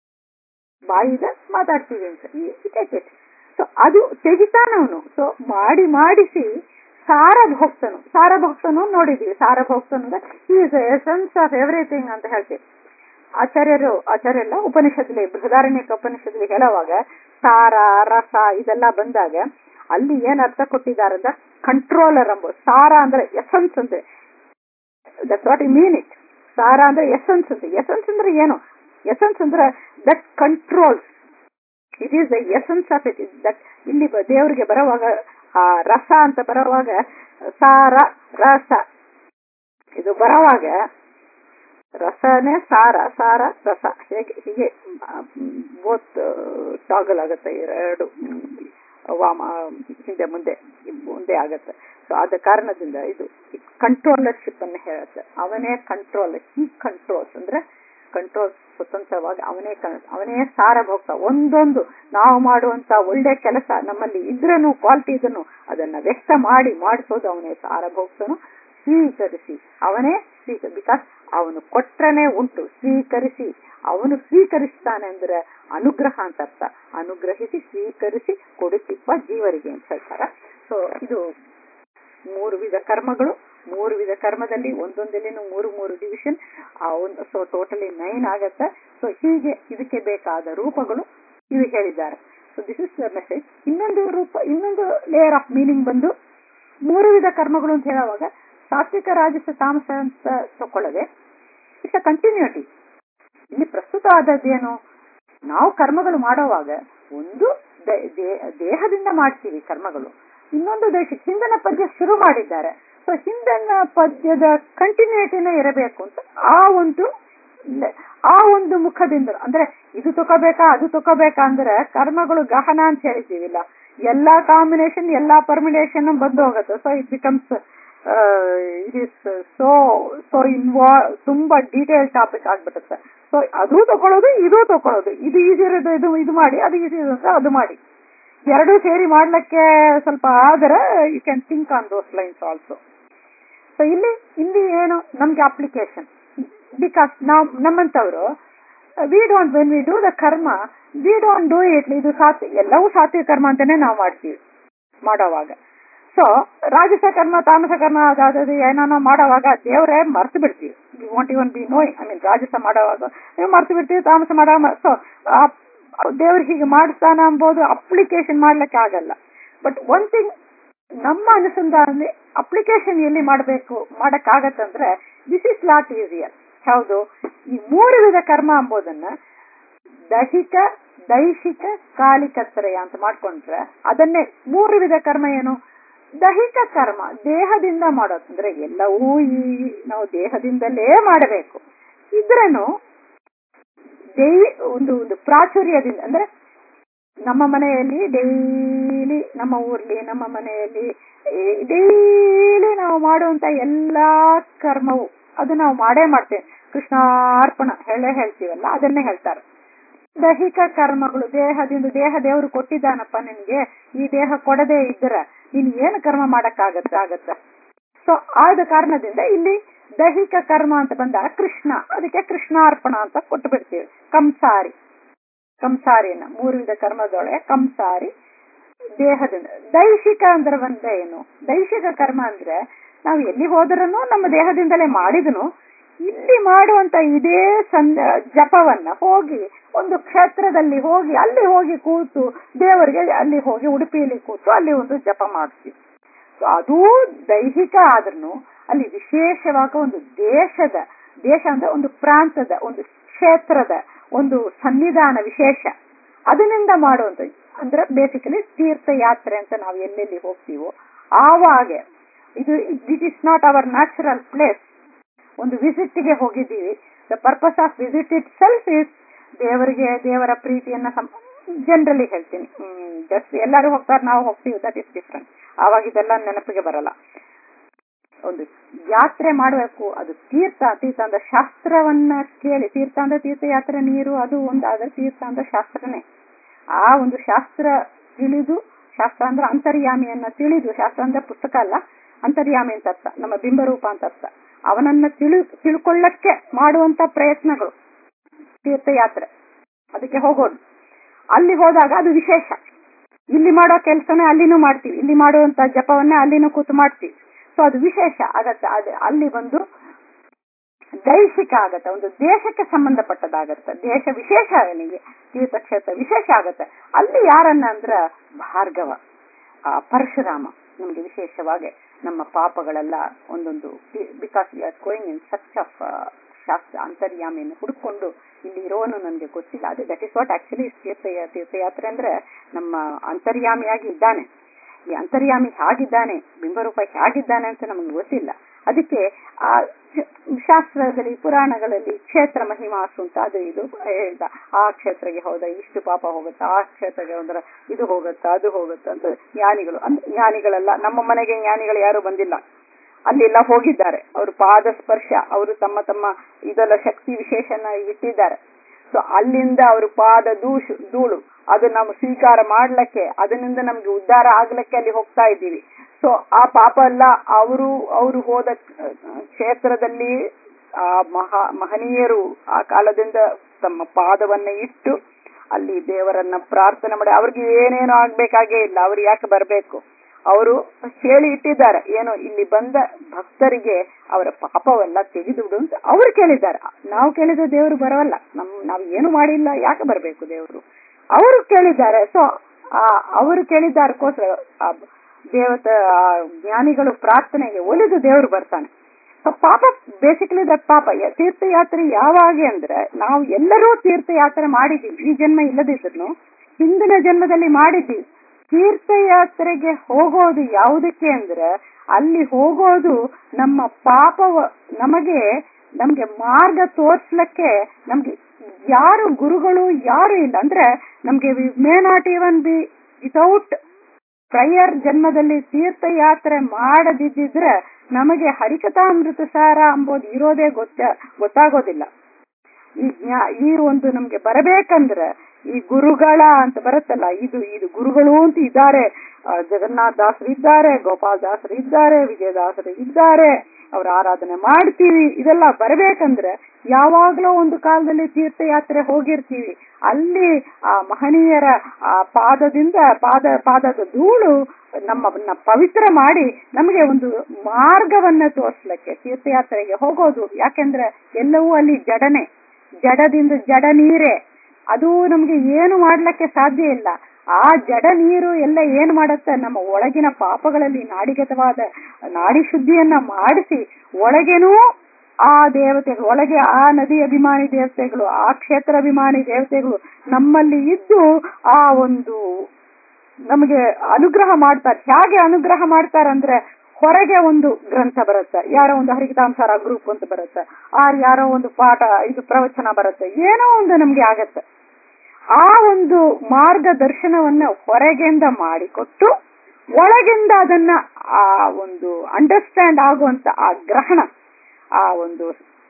ಬಾಯಿದ ಮಾತಾಡ್ತೀವಿ ಅಂತ ಟೇಕ್ ಇಟ್ ಸೊ ಅದು ತೆಗಿತಾನವನು ಸೊ ಮಾಡಿ ಮಾಡಿಸಿ ಸಾರಭೋಕ್ತನು ಸಾರಭೋಕ್ತನು ನೋಡಿದೀವಿ ಸಾರಭೋಕ್ತನು ಈಸ್ ಎಸೆನ್ಸ್ ಆಫ್ ಎವ್ರಿಥಿಂಗ್ ಅಂತ ಹೇಳ್ತೀವಿ ಆಚಾರ್ಯರು ಆಚಾರ್ಯಲ್ಲ ಉಪನಿಷತ್ಲಿ ಬೃಹದಾರಣ್ಯಕ ಉಪನಿಷತ್ಲಿ ಹೇಳುವಾಗ ಸಾರ ರಸ ಇದೆಲ್ಲ ಬಂದಾಗ ಅಲ್ಲಿ ಏನ್ ಅರ್ಥ ಕೊಟ್ಟಿದ್ದಾರೆ ಅಂದ್ರೆ ಕಂಟ್ರೋಲರ್ ಎಂಬ ಸಾರ ಅಂದ್ರೆ ಎಸೆನ್ಸ್ ಅಂದ್ರೆ that what I mean it ಸಾರ ಅಂದ್ರೆ ಎಸೆನ್ಸ್ ಅಂತ ಎಸೆನ್ಸ್ ಅಂದ್ರೆ ಏನು ಎಸೆನ್ಸ್ ಅಂದ್ರೆ that controls it is the essence of it is that ಇಲ್ಲಿ ದೇವರಿಗೆ ಬರುವಾಗ ಆ ರಸ ಅಂತ ಬರುವಾಗ ಸಾರ ರಸ ಇದು ಬರುವಾಗ ರಸನೇ ಸಾರ ಸಾರ ರಸ ಹೇಗೆ ಹೀಗೆ ಬೋತ್ ಟಾಗಲ್ ಆಗುತ್ತೆ ಎರಡು ವಾಮ ಹಿಂದೆ ಮುಂದೆ ಮುಂದೆ ಆಗತ್ತೆ ಸೊ ಆದ ಕಾರಣದಿಂದ ಇದು ಕಂಟ್ರೋಲರ್ಶಿಪ್ ಅನ್ನು ಹೇಳುತ್ತೆ ಅವನೇ ಕಂಟ್ರೋಲ್ ಹಿ ಕಂಟ್ರೋಲ್ಸ್ ಅಂದ್ರೆ ಕಂಟ್ರೋಲ್ ಸ್ವತಂತ್ರವಾಗಿ ಅವನೇ ಅವನೇ ಸಾರಭೋಕ್ತ ಒಂದೊಂದು ನಾವು ಮಾಡುವಂತ ಒಳ್ಳೆ ಕೆಲಸ ನಮ್ಮಲ್ಲಿ ಇದ್ರನು ಕ್ವಾಲಿಟಿ ಇದನ್ನು ಅದನ್ನ ವ್ಯಕ್ತ ಮಾಡಿ ಮಾಡಿಸೋದು ಅವನೇ ಸಾರಭೋಕ್ತನು ಸ್ವೀಕರಿಸಿ ಅವನೇ ಸ್ವೀಕ ಬಿಕಾಸ್ ಅವನು ಕೊಟ್ರನೇ ಉಂಟು ಸ್ವೀಕರಿಸಿ ಅವನು ಸ್ವೀಕರಿಸ್ತಾನೆ ಅಂದ್ರೆ ಅನುಗ್ರಹ ಅಂತ ಅರ್ಥ ಅನುಗ್ರಹಿಸಿ ಸ್ವೀಕರಿಸಿ ಕೊಡುತ್ತಿಪ್ಪ ಜೀವರಿಗೆ ಅಂತ ಹೇಳ್ತಾರ ಸೊ ಇದು ಮೂರು ವಿಧ ಕರ್ಮಗಳು ಮೂರು ವಿಧ ಕರ್ಮದಲ್ಲಿ ಒಂದೊಂದಲ್ಲಿನೂ ಮೂರು ಮೂರು ಡಿವಿಷನ್ ಒಂದು ಸೊ ಟೋಟಲಿ ನೈನ್ ಆಗತ್ತೆ ಸೊ ಹೀಗೆ ಇದಕ್ಕೆ ಬೇಕಾದ ರೂಪಗಳು ಇವು ಹೇಳಿದ್ದಾರೆ so this is the message ಇನ್ನೊಂದು ರೂಪ ಇನ್ನೊಂದು ಲೇಯರ್ ಆಫ್ ಮೀನಿಂಗ್ ಬಂದು ಮೂರು ವಿಧ ಕರ್ಮಗಳು ಅಂತ ಹೇಳುವಾಗ ಸಾತ್ವಿಕ ರಾಜಸ ತಾಮಸ ಅಂತ ತಕೊಳ್ಳದೆ ಇಟ್ಸ್ ಅ ಕಂಟಿನ್ಯೂಟಿ ಇಲ್ಲಿ ಪ್ರಸ್ತುತ ಆದದ್ದೇನು ನಾವು ಕರ್ಮಗಳು ಮಾಡುವಾಗ ಒಂದು ದೇ- ದೇ- ದೇಹದಿಂದ ಮಾಡ್ತೀವಿ ಕರ್ಮಗಳು ಇನ್ನೊಂದು ದೇಶಕ್ಕೆ ಹಿಂದಿನ ಪದ್ಯ ಶುರು ಮಾಡಿದ್ದಾರೆ ಸೊ ಹಿಂದಿನ ಪದ್ಯದ ಕಂಟಿನ್ಯೂಟಿನೇ ಇರಬೇಕು ಅಂತ ಆ ಒಂದು ಲೆ- ಆ ಒಂದು ಮುಖದಿಂದ ಅಂದ್ರೆ ಇದು ತಗೋಬೇಕಾ ಅದು ತಗೋಬೇಕಾ ಅಂದ್ರೆ ಕರ್ಮಗಳು ಗಹನ ಅಂತ ಹೇಳಿದ್ದೀವಿಲ್ಲ ಎಲ್ಲಾ ಕಾಂಬಿನೇಷನ್ ಎಲ್ಲಾ ಪರ್ಮಿನೇಷನ್ ಬಂದು ಹೋಗುತ್ತೆ so it becomes it is so so involve ತುಂಬಾ ಡೀಟೇಲ್ ಟಾಪಿಕ್ ಆಗ್ಬಿಡುತ್ತೆ ಸೊ ಅದು ತಗೊಳ್ಳೋದು ಇದು ತಗೊಳ್ಳೋದು ಇದು ಈಸಿ ಇರೋದು ಇದು ಇದು ಮಾಡಿ ಅದು ಈಸಿ ಇರೋದು ಅದು ಮಾಡಿ ಎರಡೂ ಸೇರಿ ಮಾಡ್ಲಿಕ್ಕೆ ಸ್ವಲ್ಪ ಆದರೆ you can think on those lines also so ಇಲ್ಲಿ ಇಲ್ಲಿ ಏನು ನಮ್ಗೆ ಅಪ್ಲಿಕೇಶನ್ ಬಿಕಾಸ್ ನಾವು ನಮ್ಮಂತವರು we don't when we do the ಕರ್ಮ ವಿ ಡೋಂಟ್ ಡೂ ಇಟ್ ಇದು ಸಾತ್ ಎಲ್ಲವೂ ಸಾತ್ವಿಕ ಕರ್ಮ ಅಂತಾನೆ ನಾವು ಮಾಡ್ತೀವಿ ಮಾಡೋವಾಗ ಸೊ ರಾಜಸ ಕರ್ಮ ತಾಮಸ ಕರ್ಮ ಅದಾದದು ಏನಾನೋ ಮಾಡೋವಾಗ ದೇವರೇ ಮರ್ತು ಬಿಡ್ತೀವಿ ವಿ ವಾಂಟ್ ಇವನ್ ಬಿ ನೋಯ್ ಐ ಮೀನ್ ರಾಜಸ ಮಾಡೋವಾಗ ನೀವು ಮರ್ತು ಬಿಡ್ತೀವಿ ತಾಮಸ ಮಾಡೋ ಸೊ ದೇವ್ರು ಹೀಗೆ ಮಾಡಿಸ್ತಾನ ಅಂಬೋದು ಅಪ್ಲಿಕೇಶನ್ ಮಾಡ್ಲಿಕ್ಕೆ ಆಗಲ್ಲ ಬಟ್ ಒನ್ ಥಿಂಗ್ ನಮ್ಮ ಅನುಸಂಧಾನದಲ್ಲಿ ಅಪ್ಲಿಕೇಶನ್ ಎಲ್ಲಿ ಮಾಡಬೇಕು ಮಾಡಕ್ಕಾಗತ್ತಂದ್ರೆ ದಿಸ್ ಇಸ್ ಲಾಟ್ ಈಸಿಯರ್ ಹೌದು ಈ ಮೂರು ವಿಧ ಕರ್ಮ ಅಂಬೋದನ್ನ ದೈಹಿಕ ದೈಹಿಕ ಕಾಲಿಕತ್ರಯ ಅಂತ ಮಾಡ್ಕೊಂಡ್ರೆ ಅದನ್ನೇ ಮೂರು ವಿಧ ಕರ್ಮ ಏನು ದೈಹಿಕ ಕರ್ಮ ದೇಹದಿಂದ ಮಾಡೋದು ಅಂದ್ರೆ ಎಲ್ಲವೂ ಈ ನಾವು ದೇಹದಿಂದಲೇ ಮಾಡಬೇಕು ಇದ್ರೇನು ದೈ ಒಂದು ಒಂದು ಪ್ರಾಚುರ್ಯದಿಂದ ಅಂದ್ರೆ ನಮ್ಮ ಮನೆಯಲ್ಲಿ ಡೈಲಿ ನಮ್ಮ ಊರ್ಲಿ ನಮ್ಮ ಮನೆಯಲ್ಲಿ ಡೈಲಿ ನಾವು ಮಾಡುವಂತ ಎಲ್ಲಾ ಕರ್ಮವು ಅದು ನಾವು ಮಾಡೇ ಮಾಡ್ತೇವೆ ಕೃಷ್ಣಾರ್ಪಣ ಹೇಳೇ ಹೇಳ್ತೀವಲ್ಲ ಅದನ್ನೇ ಹೇಳ್ತಾರೆ ದೈಹಿಕ ಕರ್ಮಗಳು ದೇಹದಿಂದ ದೇಹ ದೇವರು ಕೊಟ್ಟಿದ್ದಾನಪ್ಪ ನಿನ್ಗೆ ಈ ದೇಹ ಕೊಡದೇ ಇದ್ರ ನೀನ್ ಏನು ಕರ್ಮ ಮಾಡಕ್ಕಾಗತ್ತ ಆಗತ್ತ ಸೊ ಆದ ಕಾರಣದಿಂದ ಇಲ್ಲಿ ದೈಹಿಕ ಕರ್ಮ ಅಂತ ಬಂದಾಗ ಕೃಷ್ಣ ಅದಕ್ಕೆ ಕೃಷ್ಣಾರ್ಪಣ ಅಂತ ಕೊಟ್ಟು ಬಿಡ್ತೀವಿ ಕಂಸಾರಿ ಕಂಸಾರಿನ ಮೂರು ವಿಧ ಕರ್ಮದೊಳಗೆ ಕಂಸಾರಿ ದೇಹದಿಂದ ದೈಹಿಕ ಅಂದ್ರೆ ಬಂದ ಏನು ದೈಹಿಕ ಕರ್ಮ ಅಂದ್ರೆ ನಾವು ಎಲ್ಲಿ ಹೋದ್ರೂ ನಮ್ಮ ದೇಹದಿಂದಲೇ ಮಾಡಿದನು ಇಲ್ಲಿ ಮಾಡುವಂತ ಇದೇ ಸಂದ ಜಪವನ್ನ ಹೋಗಿ ಒಂದು ಕ್ಷೇತ್ರದಲ್ಲಿ ಹೋಗಿ ಅಲ್ಲಿ ಹೋಗಿ ಕೂತು ದೇವರಿಗೆ ಅಲ್ಲಿ ಹೋಗಿ ಉಡುಪಿಯಲ್ಲಿ ಕೂತು ಅಲ್ಲಿ ಒಂದು ಜಪ ಮಾಡ್ತೀವಿ So ಅದೂ ದೈಹಿಕ ಆದ್ರೂ ಅಲ್ಲಿ ವಿಶೇಷವಾಗಿ ಒಂದು ದೇಶದ ದೇಶ ಅಂದ್ರೆ ಒಂದು ಪ್ರಾಂತದ ಒಂದು ಕ್ಷೇತ್ರದ ಒಂದು ಸನ್ನಿಧಾನ ವಿಶೇಷ ಅದರಿಂದ ಮಾಡುವಂತ ಅಂದ್ರೆ ಬೇಸಿಕಲಿ ತೀರ್ಥಯಾತ್ರೆ ಅಂತ ನಾವು ಎಲ್ಲೆಲ್ಲಿ ಹೋಗ್ತೀವೋ ಆವಾಗ ಇದು that is not our natural place ಒಂದು ವಿಸಿಟ್ ಗೆ ಹೋಗಿದ್ದೀವಿ the purpose of visit itself is ದೇವರಿಗೆ ದೇವರ ಪ್ರೀತಿಯನ್ನ ಜನರಲಿ ಹೇಳ್ತೀನಿ ಜಸ್ಟ್ ಎಲ್ಲರೂ ಹೋಗ್ತಾರೆ ನಾವು ಹೋಗ್ತೀವಿ ದಟ್ ಇಸ್ ಡಿಫ್ರೆಂಟ್ ಆವಾಗ ಇದೆಲ್ಲ ನೆನಪಿಗೆ ಬರಲ್ಲ ಒಂದು ಯಾತ್ರೆ ಮಾಡಬೇಕು ಅದು ತೀರ್ಥ ತೀರ್ಥ ಅಂದ್ರೆ ಶಾಸ್ತ್ರವನ್ನ ಕೇಳಿ ತೀರ್ಥ ಅಂದ್ರೆ ತೀರ್ಥಯಾತ್ರೆ ನೀರು ಅದು ಒಂದಾದ್ರೆ ತೀರ್ಥ ಅಂದ್ರೆ ಶಾಸ್ತ್ರನೇ ಆ ಒಂದು ಶಾಸ್ತ್ರ ತಿಳಿದು ಶಾಸ್ತ್ರ ಅಂದ್ರೆ ಅಂತರ್ಯಾಮಿಯನ್ನ ತಿಳಿದು ಶಾಸ್ತ್ರ ಅಂದ್ರೆ ಪುಸ್ತಕ ಅಲ್ಲ ಅಂತರ್ಯಾಮಿ ಅಂತ ಅರ್ಥ ನಮ್ಮ ಬಿಂಬರೂಪ ಅಂತ ಅರ್ಥ ಅವನನ್ನ ತಿಳಿ ತಿಳ್ಕೊಳ್ಳಕ್ಕೆ ಮಾಡುವಂತ ಪ್ರಯತ್ನಗಳು ತೀರ್ಥಯಾತ್ರೆ ಅದಕ್ಕೆ ಹೋಗೋದು ಅಲ್ಲಿ ಹೋದಾಗ ಅದು ವಿಶೇಷ ಇಲ್ಲಿ ಮಾಡೋ ಕೆಲಸನೇ ಅಲ್ಲಿನೂ ಮಾಡ್ತೀವಿ ಇಲ್ಲಿ ಮಾಡುವಂತ ಜಪವನ್ನೇ ಅಲ್ಲಿನೂ ಕೂತು ಮಾಡ್ತೀವಿ ಸೊ ಅದು ವಿಶೇಷ ಆಗತ್ತೆ ಅದು ಅಲ್ಲಿ ಬಂದು ದೈಹಿಕ ಆಗತ್ತೆ ಒಂದು ದೇಶಕ್ಕೆ ಸಂಬಂಧಪಟ್ಟದಾಗತ್ತೆ ದೇಶ ವಿಶೇಷ ಅವನಿಗೆ ತೀರ್ಥಕ್ಷೇತ್ರ ವಿಶೇಷ ಆಗತ್ತೆ ಅಲ್ಲಿ ಯಾರನ್ನ ಅಂದ್ರ ಭಾರ್ಗವ ಆ ಪರಶುರಾಮ ನಮ್ಗೆ ವಿಶೇಷವಾಗಿ ನಮ್ಮ ಪಾಪಗಳೆಲ್ಲ ಒಂದೊಂದು because we are going in such of ಶಾಸ್ತ್ರ ಅಂತರ್ಯಾಮಿಯನ್ನು ಹುಡುಕೊಂಡು ಇಲ್ಲಿ ಇರೋನು ನನಗೆ ಗೊತ್ತಿಲ್ಲ ಅದು ದಟ್ ಇಸ್ ವಾಟ್ ಆಕ್ಚುಲಿ ತೀರ್ಥ ತೀರ್ಥಯಾತ್ರೆ ಅಂದ್ರೆ ನಮ್ಮ ಅಂತರ್ಯಾಮಿಯಾಗಿ ಇದ್ದಾನೆ ಈ ಅಂತರ್ಯಾಮಿ ಹೇಗಿದ್ದಾನೆ ಬಿಂಬರೂಪ ಹೇಗಿದ್ದಾನೆ ಅಂತ ನಮಗೆ ಗೊತ್ತಿಲ್ಲ ಅದಕ್ಕೆ ಆ ಶಾಸ್ತ್ರದಲ್ಲಿ ಪುರಾಣಗಳಲ್ಲಿ ಕ್ಷೇತ್ರ ಮಹಿಮಾಸು ಅಂತ ಅದು ಇದು ಹೇಳ್ದ ಆ ಕ್ಷೇತ್ರಕ್ಕೆ ಹೋದ ಇಷ್ಟು ಪಾಪ ಹೋಗುತ್ತಾ ಆ ಕ್ಷೇತ್ರಕ್ಕೆ ಹೋದ್ರೆ ಇದು ಹೋಗುತ್ತಾ ಅದು ಹೋಗುತ್ತಾ ಅಂತ ಜ್ಞಾನಿಗಳು ಅಂದ್ರೆ ಜ್ಞಾನಿಗಳೆಲ್ಲ ನಮ್ಮ ಮನೆಗೆ ಜ್ಞಾನಿಗಳು ಯಾರು ಬಂದಿಲ್ಲ ಅಲ್ಲೆಲ್ಲ ಹೋಗಿದ್ದಾರೆ ಅವರು ಪಾದ ಸ್ಪರ್ಶ ಅವರು ತಮ್ಮ ತಮ್ಮ ಇದೆಲ್ಲ ಶಕ್ತಿ ವಿಶೇಷನ ಇಟ್ಟಿದ್ದಾರೆ ಸೊ ಅಲ್ಲಿಂದ ಅವರು ಪಾದ ದೂಷು ಧೂಳು ಅದು ನಾವು ಸ್ವೀಕಾರ ಮಾಡ್ಲಿಕ್ಕೆ ಅದರಿಂದ ನಮ್ಗೆ ಉದ್ಧಾರ ಆಗ್ಲಿಕ್ಕೆ ಅಲ್ಲಿ ಹೋಗ್ತಾ ಇದ್ದೀವಿ ಸೊ ಆ ಪಾಪ ಎಲ್ಲ ಅವರು ಅವರು ಹೋದ ಕ್ಷೇತ್ರದಲ್ಲಿ ಆ ಮಹಾ ಮಹನೀಯರು ಆ ಕಾಲದಿಂದ ತಮ್ಮ ಪಾದವನ್ನ ಇಟ್ಟು ಅಲ್ಲಿ ದೇವರನ್ನ ಪ್ರಾರ್ಥನೆ ಮಾಡಿ ಅವ್ರಿಗೆ ಏನೇನೋ ಆಗ್ಬೇಕಾಗೇ ಇಲ್ಲ ಅವ್ರು ಯಾಕೆ ಬರ್ಬೇಕು ಅವರು ಹೇಳಿ ಇಟ್ಟಿದ್ದಾರೆ ಏನು ಇಲ್ಲಿ ಬಂದ ಭಕ್ತರಿಗೆ ಅವರ ಪಾಪವೆಲ್ಲ ತೆಗೆದುಬಿಡು ಅಂತ ಅವ್ರು ಕೇಳಿದ್ದಾರೆ ನಾವು ಕೇಳಿದ ದೇವರು ಬರವಲ್ಲ ನಮ್ ನಾವ್ ಏನು ಮಾಡಿಲ್ಲ ಯಾಕೆ ಬರ್ಬೇಕು ದೇವರು ಅವರು ಕೇಳಿದ್ದಾರೆ ಸೊ ಆ ಅವರು ಕೇಳಿದ್ದಾರಕ್ಕೋಸ್ಕರ ಆ ದೇವತ ಆ ಜ್ಞಾನಿಗಳು ಪ್ರಾರ್ಥನೆಗೆ ಒಲಿದು ದೇವರು ಬರ್ತಾನೆ ಸೊ ಪಾಪ ಬೇಸಿಕಲಿ ದಟ್ ಪಾಪ ಯ- ತೀರ್ಥಯಾತ್ರೆ ಯಾವಾಗ ಅಂದ್ರೆ ನಾವು ಎಲ್ಲರೂ ತೀರ್ಥಯಾತ್ರೆ ಮಾಡಿದ್ದೀವಿ ಈ ಜನ್ಮ ಇಲ್ಲದಿದ್ರು ಹಿಂದಿನ ಜನ್ಮದಲ್ಲಿ ಮಾಡಿದ್ದೀವಿ ತೀರ್ಥಯಾತ್ರೆಗೆ ಹೋಗೋದು ಯಾವುದಕ್ಕೆ ಅಂದ್ರೆ ಅಲ್ಲಿ ಹೋಗೋದು ನಮ್ಮ ಪಾಪವ ನಮಗೆ ನಮ್ಗೆ ಮಾರ್ಗ ತೋರ್ಸ್ಲಿಕ್ಕೆ ನಮ್ಗೆ ಯಾರು ಗುರುಗಳು ಯಾರು ಇಲ್ಲ ಅಂದ್ರೆ ನಮ್ಗೆ may not even be without prior ಜನ್ಮದಲ್ಲಿ ತೀರ್ಥಯಾತ್ರೆ ಮಾಡದಿದ್ದಿದ್ರೆ ನಮಗೆ ಹರಿಕಥಾಮೃತ ಸಾರ ಅಂಬೋದು ಇರೋದೇ ಗೊತ್ತ ಗೊತ್ತಾಗೋದಿಲ್ಲ ಈ ಜ್ಞಾ ಈ ಒಂದು ನಮ್ಗೆ ಬರಬೇಕಂದ್ರೆ ಈ ಗುರುಗಳ ಅಂತ ಬರುತ್ತಲ್ಲ ಇದು ಇದು ಗುರುಗಳು ಅಂತ ಇದ್ದಾರೆ ಆ, ಜಗನ್ನಾಥ ದಾಸರು ಇದ್ದಾರೆ ಗೋಪಾಲ್ ದಾಸರು ಇದ್ದಾರೆ ವಿಜಯದಾಸರು ಇದ್ದಾರೆ ಅವ್ರ ಆರಾಧನೆ ಮಾಡ್ತೀವಿ ಇದೆಲ್ಲ ಬರಬೇಕಂದ್ರೆ ಯಾವಾಗ್ಲೋ ಒಂದು ಕಾಲದಲ್ಲಿ ತೀರ್ಥಯಾತ್ರೆ ಹೋಗಿರ್ತೀವಿ ಅಲ್ಲಿ ಆ ಮಹನೀಯರ ಆ ಪಾದದಿಂದ ಪಾದ ಪಾದದ ಧೂಳು ನಮ್ಮನ್ನ ಪವಿತ್ರ ಮಾಡಿ ನಮಗೆ ಒಂದು ಮಾರ್ಗವನ್ನ ತೋರಿಸ್ಲಿಕ್ಕೆ ತೀರ್ಥಯಾತ್ರೆಗೆ ಹೋಗೋದು ಯಾಕೆಂದ್ರೆ ಎಲ್ಲವೂ ಅಲ್ಲಿ ಜಡನೆ ಜಡದಿಂದ ಜಡ ನೀರೇ ಅದು ನಮ್ಗೆ ಏನು ಮಾಡ್ಲಿಕ್ಕೆ ಸಾಧ್ಯ ಇಲ್ಲ ಆ ಜಡ ನೀರು ಎಲ್ಲ ಏನ್ ಮಾಡತ್ತೆ ನಮ್ಮ ಒಳಗಿನ ಪಾಪಗಳಲ್ಲಿ ನಾಡಿಗತವಾದ ನಾಡಿ ಶುದ್ಧಿಯನ್ನ ಮಾಡಿಸಿ ಒಳಗೇನೂ ಆ ದೇವತೆಗಳು ಒಳಗೆ ಆ ನದಿ ಅಭಿಮಾನಿ ದೇವತೆಗಳು ಆ ಕ್ಷೇತ್ರ ಅಭಿಮಾನಿ ದೇವತೆಗಳು ನಮ್ಮಲ್ಲಿ ಇದ್ದು ಆ ಒಂದು ನಮಗೆ ಅನುಗ್ರಹ ಮಾಡ್ತಾರೆ ಹೇಗೆ ಅನುಗ್ರಹ ಮಾಡ್ತಾರಂದ್ರೆ ಹೊರಗೆ ಒಂದು ಗ್ರಂಥ ಬರುತ್ತೆ ಯಾರೋ ಒಂದು ಹರಿಕತಾಂಸಾರ ಗ್ರೂಪ್ ಅಂತ ಬರುತ್ತೆ ಆರ್ ಯಾರೋ ಒಂದು ಪಾಠ ಇದು ಪ್ರವಚನ ಬರುತ್ತೆ ಏನೋ ಒಂದು ನಮ್ಗೆ ಆಗತ್ತೆ ಆ ಒಂದು ಮಾರ್ಗದರ್ಶನವನ್ನ ಹೊರಗಿಂದ ಮಾಡಿಕೊಟ್ಟು ಒಳಗಿಂದ ಅದನ್ನ ಆ ಒಂದು ಅಂಡರ್ಸ್ಟ್ಯಾಂಡ್ ಆಗುವಂತ ಆ ಗ್ರಹಣ ಆ ಒಂದು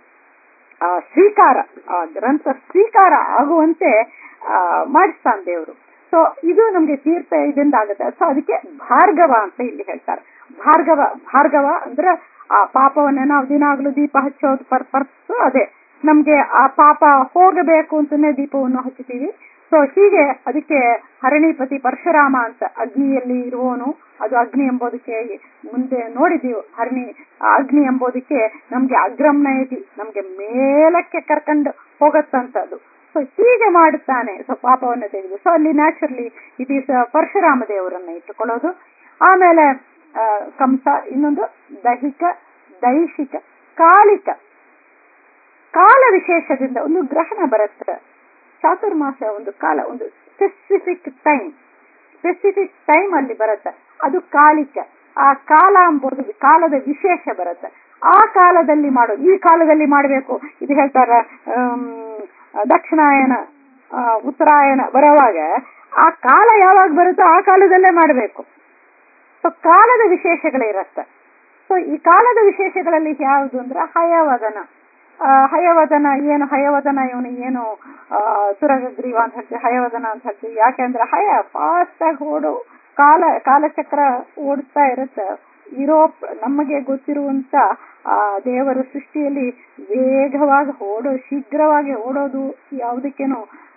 ಆ ಸ್ವೀಕಾರ ಆ ಗ್ರಂಥ ಸ್ವೀಕಾರ ಆಗುವಂತೆ ಆ ಮಾಡಿಸ್ತಾನೆ ದೇವರು ಸೊ ಇದು ನಮ್ಗೆ ತೀರ್ಥ ಇದರಿಂದ ಆಗುತ್ತೆ ಸೊ ಅದಕ್ಕೆ ಭಾರ್ಗವ ಅಂತ ಇಲ್ಲಿ ಹೇಳ್ತಾರೆ ಭಾರ್ಗವ ಭಾರ್ಗವ ಅಂದ್ರೆ ಆ ಪಾಪವನ್ನ ನಾವು ದಿನಾಗ್ಲೂ ದೀಪ ಹಚ್ಚೋದು ಪರ್ಪಸ್ ಅದೇ ನಮ್ಗೆ ಆ ಪಾಪ ಹೋಗಬೇಕು ಅಂತಾನೆ ದೀಪವನ್ನು ಹಚ್ಚುತ್ತೀವಿ ಸೊ ಹೀಗೆ ಅದಕ್ಕೆ ಹರಣಿಪತಿ ಪರಶುರಾಮ ಅಂತ ಅಗ್ನಿಯಲ್ಲಿ ಇರುವವನು ಅದು ಅಗ್ನಿ ಎಂಬುದಕ್ಕೆ ಮುಂದೆ ನೋಡಿದೀವಿ ಹರಣಿ ಆ ಅಗ್ನಿ ಎಂಬುದಕ್ಕೆ ನಮ್ಗೆ ಅಗ್ರಮ್ನಯತಿ ನಮ್ಗೆ ಮೇಲಕ್ಕೆ ಕರ್ಕೊಂಡು ಹೋಗತ್ತಂತದ್ದು ಸೊ ಹೀಗೆ ಮಾಡುತ್ತಾನೆ ಸೊ ಪಾಪವನ್ನು ತೆಗೆದು ಸೊ ಅಲ್ಲಿ ನ್ಯಾಚುರಲಿ ಇಟ್ ಈಸ್ ಪರಶುರಾಮ ದೇವರನ್ನ ಇಟ್ಟುಕೊಳ್ಳೋದು ಆಮೇಲೆ ಆ, ಕಂಸ ಇನ್ನೊಂದು ದೈಹಿಕ ದೈಹಿಕ ಕಾಲಿಕ ಕಾಲ ವಿಶೇಷದಿಂದ ಒಂದು ಗ್ರಹಣ ಬರುತ್ತೆ ಚಾತುರ್ಮಾಸ ಒಂದು ಕಾಲ ಒಂದು ಸ್ಪೆಸಿಫಿಕ್ ಟೈಮ್ ಸ್ಪೆಸಿಫಿಕ್ ಟೈಮ್ ಅಲ್ಲಿ ಬರುತ್ತೆ ಅದು ಕಾಲಿಕ ಆ ಕಾಲ ಎಂಬುದು ಕಾಲದ ವಿಶೇಷ ಬರುತ್ತೆ ಆ ಕಾಲದಲ್ಲಿ ಮಾಡೋದು ಈ ಕಾಲದಲ್ಲಿ ಮಾಡಬೇಕು ಇದು ಹೇಳ್ತಾರ ಆಮ್, ದಕ್ಷಿಣಾಯನ ಆ, ಉತ್ತರಾಯಣ ಬರುವಾಗ ಆ ಕಾಲ ಯಾವಾಗ ಬರುತ್ತೋ ಆ ಕಾಲದಲ್ಲೇ ಮಾಡಬೇಕು ಸೊ ಕಾಲದ ವಿಶೇಷಗಳಿರತ್ತೆ ಸೊ ಈ ಕಾಲದ ವಿಶೇಷಗಳಲ್ಲಿ ಯಾವುದು ಅಂದ್ರೆ ಹಯವದನ ಆ, ಹಯವದನ ಏನು ಹಯವದನ ಇವನು ಏನು ಆ, ಸುರಗಗ್ರೀವ ಅಂತ ಹೇಳ್ತೀವಿ ಹಯವದನ ಅಂತ ಹೇಳ್ತೀವಿ ಯಾಕೆಂದ್ರೆ ಹಯ ಫಾಸ್ಟ್ ಆಗಿ ಓಡು ಕಾಲ ಕಾಲಚಕ್ರ ಓಡಿಸ್ತಾ ಇರುತ್ತೆ ಇರೋ ನಮಗೆ ಗೊತ್ತಿರುವಂತ ಆ ದೇವರ ಸೃಷ್ಟಿಯಲ್ಲಿ ವೇಗವಾಗಿ ಓಡೋ ಶೀಘ್ರವಾಗಿ ಓಡೋದು ಯಾವುದಕ್ಕೇನು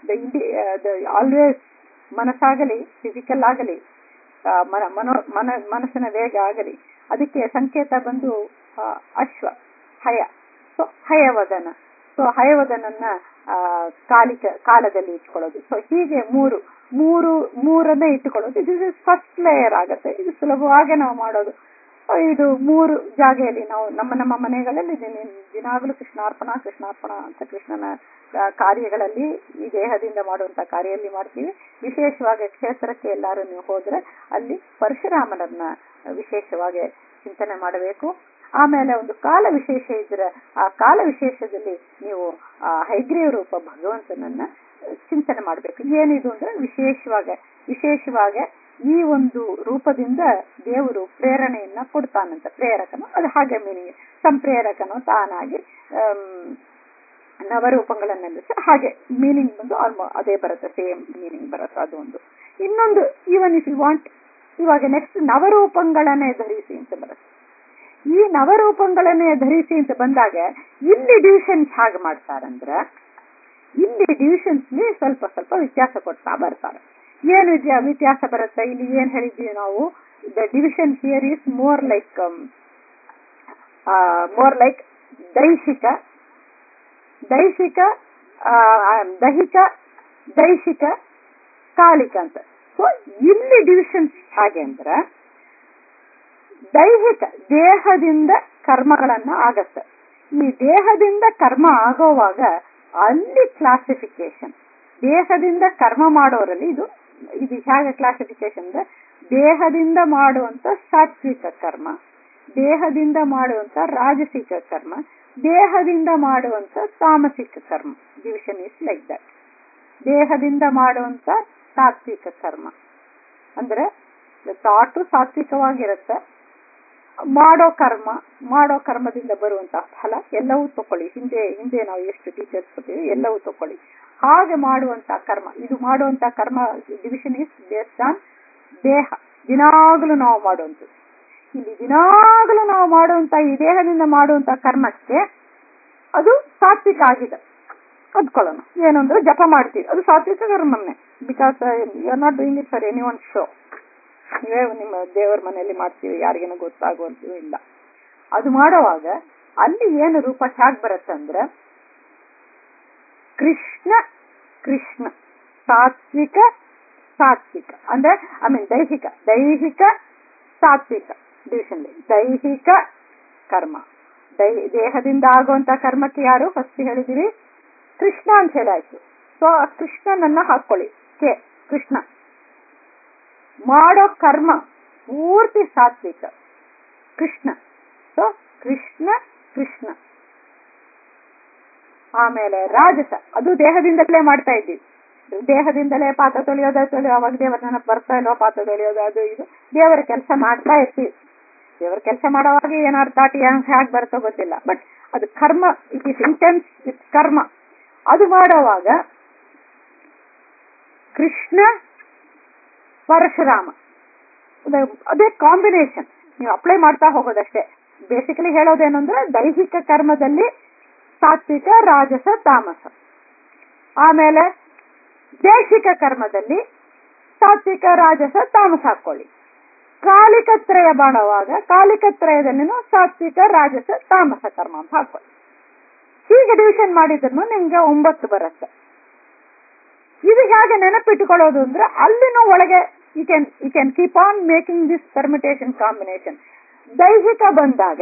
ಆಲ್ವೇಸ್ ಮನಸ್ಸಾಗಲಿ ಫಿಸಿಕಲ್ ಆಗಲಿ ಆ, ಮನ ಮನೋ ಮನ ಮನಸ್ಸಿನ ವೇಗ ಆಗಲಿ ಅದಕ್ಕೆ ಸಂಕೇತ ಬಂದು ಆ, ಅಶ್ವ ಹಯ ಸೊ ಹಯವದನ ಸೊ ಹಯವದನನ್ನ ಆ, ಕಾಲಿಕ ಕಾಲದಲ್ಲಿ ಇಟ್ಕೊಳ್ಳೋದು ಸೊ ಹೀಗೆ ಮೂರು ಮೂರು ಮೂರನ್ನೇ ಇಟ್ಟುಕೊಳ್ಳೋದು ಇದು ಫಸ್ಟ್ ಲೇಯರ್ ಆಗತ್ತೆ ಇದು ಸುಲಭವಾಗಿ ನಾವು ಮಾಡೋದು ಸೊ ಇದು ಮೂರು ಜಾಗೆಯಲ್ಲಿ ನಾವು ನಮ್ಮ ನಮ್ಮ ಮನೆಗಳಲ್ಲಿ ದಿನ- ದಿನಾಗಲೂ ಕೃಷ್ಣಾರ್ಪಣ ಕೃಷ್ಣಾರ್ಪಣ ಅಂತ ಕೃಷ್ಣನ ಆ, ಕಾರ್ಯಗಳಲ್ಲಿ ಈ ದೇಹದಿಂದ ಮಾಡುವಂತ ಕಾರ್ಯದಲ್ಲಿ ಮಾಡ್ತೀವಿ ವಿಶೇಷವಾಗಿ ಕ್ಷೇತ್ರಕ್ಕೆ ಎಲ್ಲಾರು ನೀವು ಹೋದ್ರೆ ಅಲ್ಲಿ ಪರಶುರಾಮನನ್ನ ವಿಶೇಷವಾಗಿ ಚಿಂತನೆ ಮಾಡಬೇಕು ಆಮೇಲೆ ಒಂದು ಕಾಲ ವಿಶೇಷ ಇದ್ರೆ ಆ ಕಾಲ ವಿಶೇಷದಲ್ಲಿ ನೀವು ಆ ಹೈಗ್ರೀವ ರೂಪ ಭಗವಂತನನ್ನ ಚಿಂತನೆ ಮಾಡಬೇಕು ಏನಿದು ಅಂದ್ರೆ ವಿಶೇಷವಾಗಿ ವಿಶೇಷವಾಗಿ ಈ ಒಂದು ರೂಪದಿಂದ ದೇವರು ಪ್ರೇರಣೆಯನ್ನ ಕೊಡ್ತಾನಂತ ಪ್ರೇರಕನು ಅದು ಹಾಗೆ ಮೀನಿಂಗ್ ಸಂಪ್ರೇರಕನು ತಾನಾಗಿ ಆಮ್, ನವರೂಪಗಳನ್ನೆಲ್ಲ ಹಾಗೆ ಮೀನಿಂಗ್ ಬಂದು ಆಲ್ಮೋ ಅದೇ ಬರುತ್ತೆ ಸೇಮ್ ಮೀನಿಂಗ್ ಬರುತ್ತೆ ಅದು ಒಂದು ಇನ್ನೊಂದು ಈವನ್ ಇಫ್ ಯು ವಾಂಟ್ ಇವಾಗ ನೆಕ್ಸ್ಟ್ ನವರೂಪಗಳನ್ನೇ ಧರಿಸಿ ಅಂತ ಬರುತ್ತೆ ಈ ನವರೂಪಗಳನ್ನೇ ಧರಿಸಿ ಅಂತ ಬಂದಾಗ ಇಲ್ಲಿ ಡಿವಿಷನ್ಸ್ ಹೇಗೆ ಮಾಡ್ತಾರಂದ್ರ ಇಲ್ಲಿ ಡಿವಿಷನ್ಸ್ ಸ್ವಲ್ಪ ಸ್ವಲ್ಪ ವ್ಯತ್ಯಾಸ ಕೊಡ್ತಾ ಬರ್ತಾರೆ ಏನು ವ್ಯತ್ಯಾ- ವ್ಯತ್ಯಾಸ ಬರುತ್ತೆ ಇಲ್ಲಿ ಏನ್ ಹೇಳಿದ್ವಿ ನಾವು the division here is more like more like daihika daihika ಆ, ದೈಹಿಕ ದೈಹಿಕ ಕಾಲಿಕ ಅಂತ ಸೊ ಇಲ್ಲಿ ಡಿವಿಷನ್ಸ್ ಹೇಗೆ ಅಂದ್ರೆ ದೈಹಿಕ ದೇಹದಿಂದ ಕರ್ಮಗಳನ್ನ ಆಗತ್ತೆ ಈ ದೇಹದಿಂದ ಕರ್ಮ ಆಗೋವಾಗ ಅಲ್ಲಿ ಕ್ಲಾಸಿಫಿಕೇಶನ್ ದೇಹದಿಂದ ಕರ್ಮ ಮಾಡೋರಲ್ಲಿ ಇದು ಇದು ಹೇಗೆ ಕ್ಲಾಸಿಫಿಕೇಶನ್ ಅಂದ್ರೆ ದೇಹದಿಂದ ಮಾಡುವಂತ ಸಾತ್ವಿಕ ಕರ್ಮ ದೇಹದಿಂದ ಮಾಡುವಂತ ರಾಜಸಿಕ ಕರ್ಮ ದೇಹದಿಂದ ಮಾಡುವಂತ ತಾಮಸಿಕ ಕರ್ಮ ಡಿವಿಷನ್ ಇಸ್ ಲೈಕ್ ದಟ್ ದೇಹದಿಂದ ಮಾಡುವಂತ ಸಾತ್ವಿಕ ಕರ್ಮ ಅಂದ್ರೆ ಥಾಟು ಸಾತ್ವಿಕವಾಗಿರುತ್ತೆ ಮಾಡೋ ಕರ್ಮ ಮಾಡೋ ಕರ್ಮದಿಂದ ಬರುವಂತಹ ಫಲ ಎಲ್ಲವೂ ತಕೊಳ್ಳಿ ಹಿಂದೆ ಹಿಂದೆ ನಾವು ಎಷ್ಟು ಟೀಚರ್ಸ್ ಕೊಟ್ಟಿವಿ ಎಲ್ಲವೂ ತಕೊಳ್ಳಿ ಹಾಗೆ ಮಾಡುವಂತ ಕರ್ಮ ಇದು ಮಾಡುವಂತ ಕರ್ಮ ಡಿವಿಷನ್ ಇಸ್ ಬೇಸ್ಡ್ ಆನ್ ದೇಹ ದಿನಾಗಲೂ ನಾವು ಮಾಡುವಂಥದ್ದು ಇಲ್ಲಿ ದಿನಾಗಲೂ ನಾವು ಮಾಡುವಂತ ಈ ದೇಹದಿಂದ ಮಾಡುವಂತ ಕರ್ಮಕ್ಕೆ ಅದು ಸಾತ್ವಿಕ ಆಗಿದೆ ಅದ್ಕೊಳ್ಳೋಣ ಏನು ಅಂದ್ರೆ ಜಪ ಮಾಡ್ತೀವಿ ಅದು ಸಾತ್ವಿಕ ಕರ್ಮನ್ನೇ because you are not doing it for any one show ನೀವೇ ನಿಮ್ಮ ದೇವರ ಮನೆಯಲ್ಲಿ ಮಾಡ್ತೀವಿ ಯಾರಿಗೇನೋ ಗೊತ್ತಾಗುವಂತೂ ಇಲ್ಲ ಅದು ಮಾಡುವಾಗ ಅಲ್ಲಿ ಏನು ರೂಪ ಹೇಗ್ ಬರುತ್ತೆ ಅಂದ್ರೆ ಕೃಷ್ಣ ಕೃಷ್ಣ ಸಾತ್ವಿಕ ಸಾತ್ವಿಕ ಅಂದ್ರೆ ಐ ಮೀನ್ ದೈಹಿಕ ದೈಹಿಕ ಸಾತ್ವಿಕ ಡಿವಿಷನ್ ದೈಹಿಕ ಕರ್ಮ ದೈ ದೇಹದಿಂದ ಆಗುವಂತ ಕರ್ಮಕ್ಕೆ ಯಾರು ಫಸ್ಟ್ ಹೇಳಿದಿರಿ ಕೃಷ್ಣ ಅಂತ ಹೇಳಿ ಆಯ್ತು ಸೊ ಆ ಕೃಷ್ಣನನ್ನ ಹಾಕೊಳ್ಳಿ ಕೆ ಕೃಷ್ಣ ಮಾಡೋ ಕರ್ಮ ಪೂರ್ತಿ ಸಾತ್ವಿಕ ಕೃಷ್ಣ ಸೊ ಕೃಷ್ಣ ಕೃಷ್ಣ ಆಮೇಲೆ ರಾಜಸ ಅದು ದೇಹದಿಂದಲೇ ಮಾಡ್ತಾ ಇದ್ದೀವಿ ದೇಹದಿಂದಲೇ ಪಾತ್ರ ತೊಳೆಯೋದು ತೊಳೆಯೋ ಅವಾಗ ದೇವರ ನೆನಪು ಬರ್ತಾ ಇಲ್ವೋ ಪಾತ್ರ ತೊಳೆಯೋದು ಅದು ಇದು ದೇವರ ಕೆಲಸ ಮಾಡ್ತಾ ಇರ್ತೀವಿ ದೇವರ ಕೆಲಸ ಮಾಡೋವಾಗ ಏನಾರು ತಾಟಿ ಹೇಗೆ ಬರುತ್ತೋ ಗೊತ್ತಿಲ್ಲ ಬಟ್ ಅದು ಕರ್ಮ ಇಟ್ ಇಸ್ ಇಂಟೆನ್ಸ್ ಇಟ್ ಕರ್ಮ ಅದು ಮಾಡೋವಾಗ ಕೃಷ್ಣ ಪರಶುರಾಮ ಅದೇ- ಅದೇ ಕಾಂಬಿನೇಷನ್ ನೀವು ಅಪ್ಲೈ ಮಾಡ್ತಾ ಹೋಗೋದಷ್ಟೇ ಬೇಸಿಕಲಿ ಹೇಳೋದೇನಂದ್ರೆ ದೈಹಿಕ ಕರ್ಮದಲ್ಲಿ ಸಾತ್ವಿಕ ರಾಜಸ ತಾಮಸ ಆಮೇಲೆ ದೇಶಿಕ ಕರ್ಮದಲ್ಲಿ ಸಾತ್ವಿಕ ರಾಜಸ ತಾಮಸ ಹಾಕೊಳ್ಳಿ ಕಾಲಿಕತ್ರಯ ಮಾಡುವಾಗ ಕಾಲಿಕತ್ರಯದಲ್ಲಿನೂ ಸಾತ್ವಿಕ ರಾಜಸ ತಾಮಸ ಕರ್ಮ ಅಂತ ಹಾಕೊಳ್ಳಿ ಹೀಗೆ ಡಿವಿಷನ್ ಮಾಡಿದ್ರು ನಿಮ್ಗೆ ಒಂಬತ್ತು ಬರುತ್ತೆ ಇದು ಹೇಗೆ ನೆನಪಿಟ್ಟುಕೊಳ್ಳೋದು ಅಂದ್ರೆ ಅಲ್ಲಿನೂ ಒಳಗೆ you can you can keep on making this permutation combination ದೈಹಿಕ ಬಂದಾಗ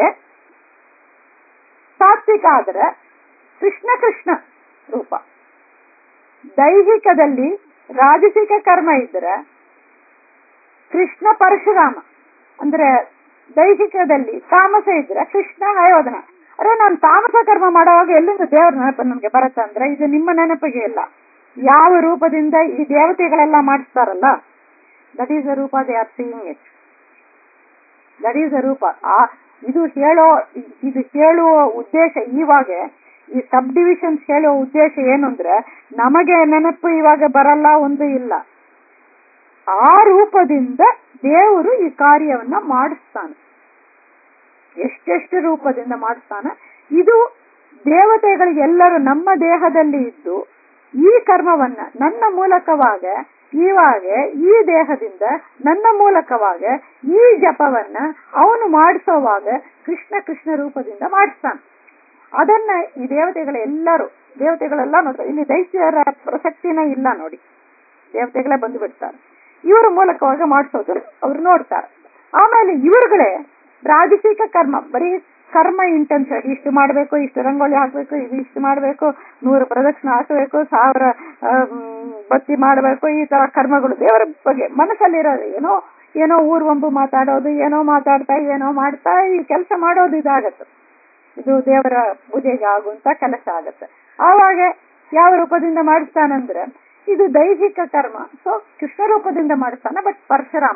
ಸಾತ್ವಿಕ ಆದ್ರೆ ಕೃಷ್ಣ ಕೃಷ್ಣ ರೂಪ ದೈಹಿಕದಲ್ಲಿ ರಾಜಸಿಕ ಕರ್ಮ ಇದ್ರೆ ಕೃಷ್ಣ ಪರಶುರಾಮ ಅಂದ್ರೆ ದೈಹಿಕದಲ್ಲಿ ತಾಮಸ ಇದ್ರೆ ಕೃಷ್ಣ ಹಯೋಧನ ಅರೆ ನಾನು ತಾಮಸ ಕರ್ಮ ಮಾಡುವಾಗ ಎಲ್ಲಿಂದ ದೇವರ ನೆನಪು ನಮ್ಗೆ ಬರುತ್ತೆ ಅಂದ್ರೆ ಇದು ನಿಮ್ಮ ನೆನಪಿಗೆ ಇಲ್ಲ ಯಾವ ರೂಪದಿಂದ ಈ ದೇವತೆಗಳೆಲ್ಲ ಮಾಡಿಸ್ತಾರಲ್ಲ that is the rupa they are seeing it that is the rupa ಆ ಇದು ಹೇಳೋ ಇದು ಹೇಳುವ ಉದ್ದೇಶ ಇವಾಗ ಈ ಸಬ್ ಡಿವಿಷನ್ಸ್ ಹೇಳುವ ಉದ್ದೇಶ ಏನು ಅಂದ್ರೆ ನಮಗೆ ನೆನಪು ಇವಾಗ ಬರಲ್ಲ ಒಂದು ಇಲ್ಲ ಆ ರೂಪದಿಂದ ದೇವರು ಈ ಕಾರ್ಯವನ್ನ ಮಾಡಿಸ್ತಾನೆ ಎಷ್ಟೆಷ್ಟು ರೂಪದಿಂದ ಮಾಡಿಸ್ತಾನೆ ಇದು ದೇವತೆಗಳಿಗೆಲ್ಲರೂ ನಮ್ಮ ದೇಹದಲ್ಲಿ ಇದ್ದು ಈ ಕರ್ಮವನ್ನ ನನ್ನ ಮೂಲಕವಾಗ ಇವಾಗ ಈ ದೇಹದಿಂದ ನನ್ನ ಮೂಲಕವಾಗ ಈ ಜಪವನ್ನ ಅವನು ಮಾಡಿಸೋವಾಗ ಕೃಷ್ಣ ಕೃಷ್ಣ ರೂಪದಿಂದ ಮಾಡಿಸ್ತಾನೆ ಅದನ್ನ ಈ ದೇವತೆಗಳ ಎಲ್ಲರೂ ದೇವತೆಗಳೆಲ್ಲ ನೋಡ್ತಾರೆ ಇಲ್ಲಿ ದೈತ್ಯರ ಪ್ರಸಕ್ತಿನೇ ಇಲ್ಲ ನೋಡಿ ದೇವತೆಗಳೇ ಬಂದು ಬಿಡ್ತಾರೆ ಇವರ ಮೂಲಕವಾಗಿ ಮಾಡಿಸೋದು ಅವ್ರು ನೋಡ್ತಾರೆ ಆಮೇಲೆ ಇವರುಗಳೇ ರಾಜಸಿಕ ಕರ್ಮ ಬರೀ ಕರ್ಮ ಇಂಟೆನ್ಸ್ ಇಷ್ಟು ಮಾಡಬೇಕು ಇಷ್ಟು ರಂಗೋಲಿ ಹಾಕ್ಬೇಕು ಇದು ಇಷ್ಟು ಮಾಡಬೇಕು ನೂರು ಪ್ರದಕ್ಷಿಣೆ ಹಾಕಬೇಕು ಸಾವಿರ ಆಮ್, ಬತ್ತಿ ಮಾಡಬೇಕು ಈ ತರ ಕರ್ಮಗಳು ದೇವರ ಬಗ್ಗೆ ಮನಸ್ಸಲ್ಲಿರೋದು ಏನೋ ಏನೋ ಊರ್ವಂಬು ಮಾತಾಡೋದು ಏನೋ ಮಾತಾಡ್ತಾ ಏನೋ ಮಾಡ್ತಾ ಈ ಕೆಲಸ ಮಾಡೋದು ಇದಾಗತ್ತೆ ಇದು ದೇವರ ಪೂಜೆಗೆ ಆಗುವಂತ ಕೆಲಸ ಆಗತ್ತೆ ಆವಾಗ ಯಾವ ರೂಪದಿಂದ ಮಾಡಿಸ್ತಾನಂದ್ರೆ ಇದು ದೈಹಿಕ ಕರ್ಮ ಸೊ ಕೃಷ್ಣ ರೂಪದಿಂದ ಮಾಡಿಸ್ತಾನೆ ಬಟ್ ಪರಶುರಾಮ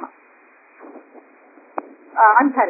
ಅಂತಾರೆ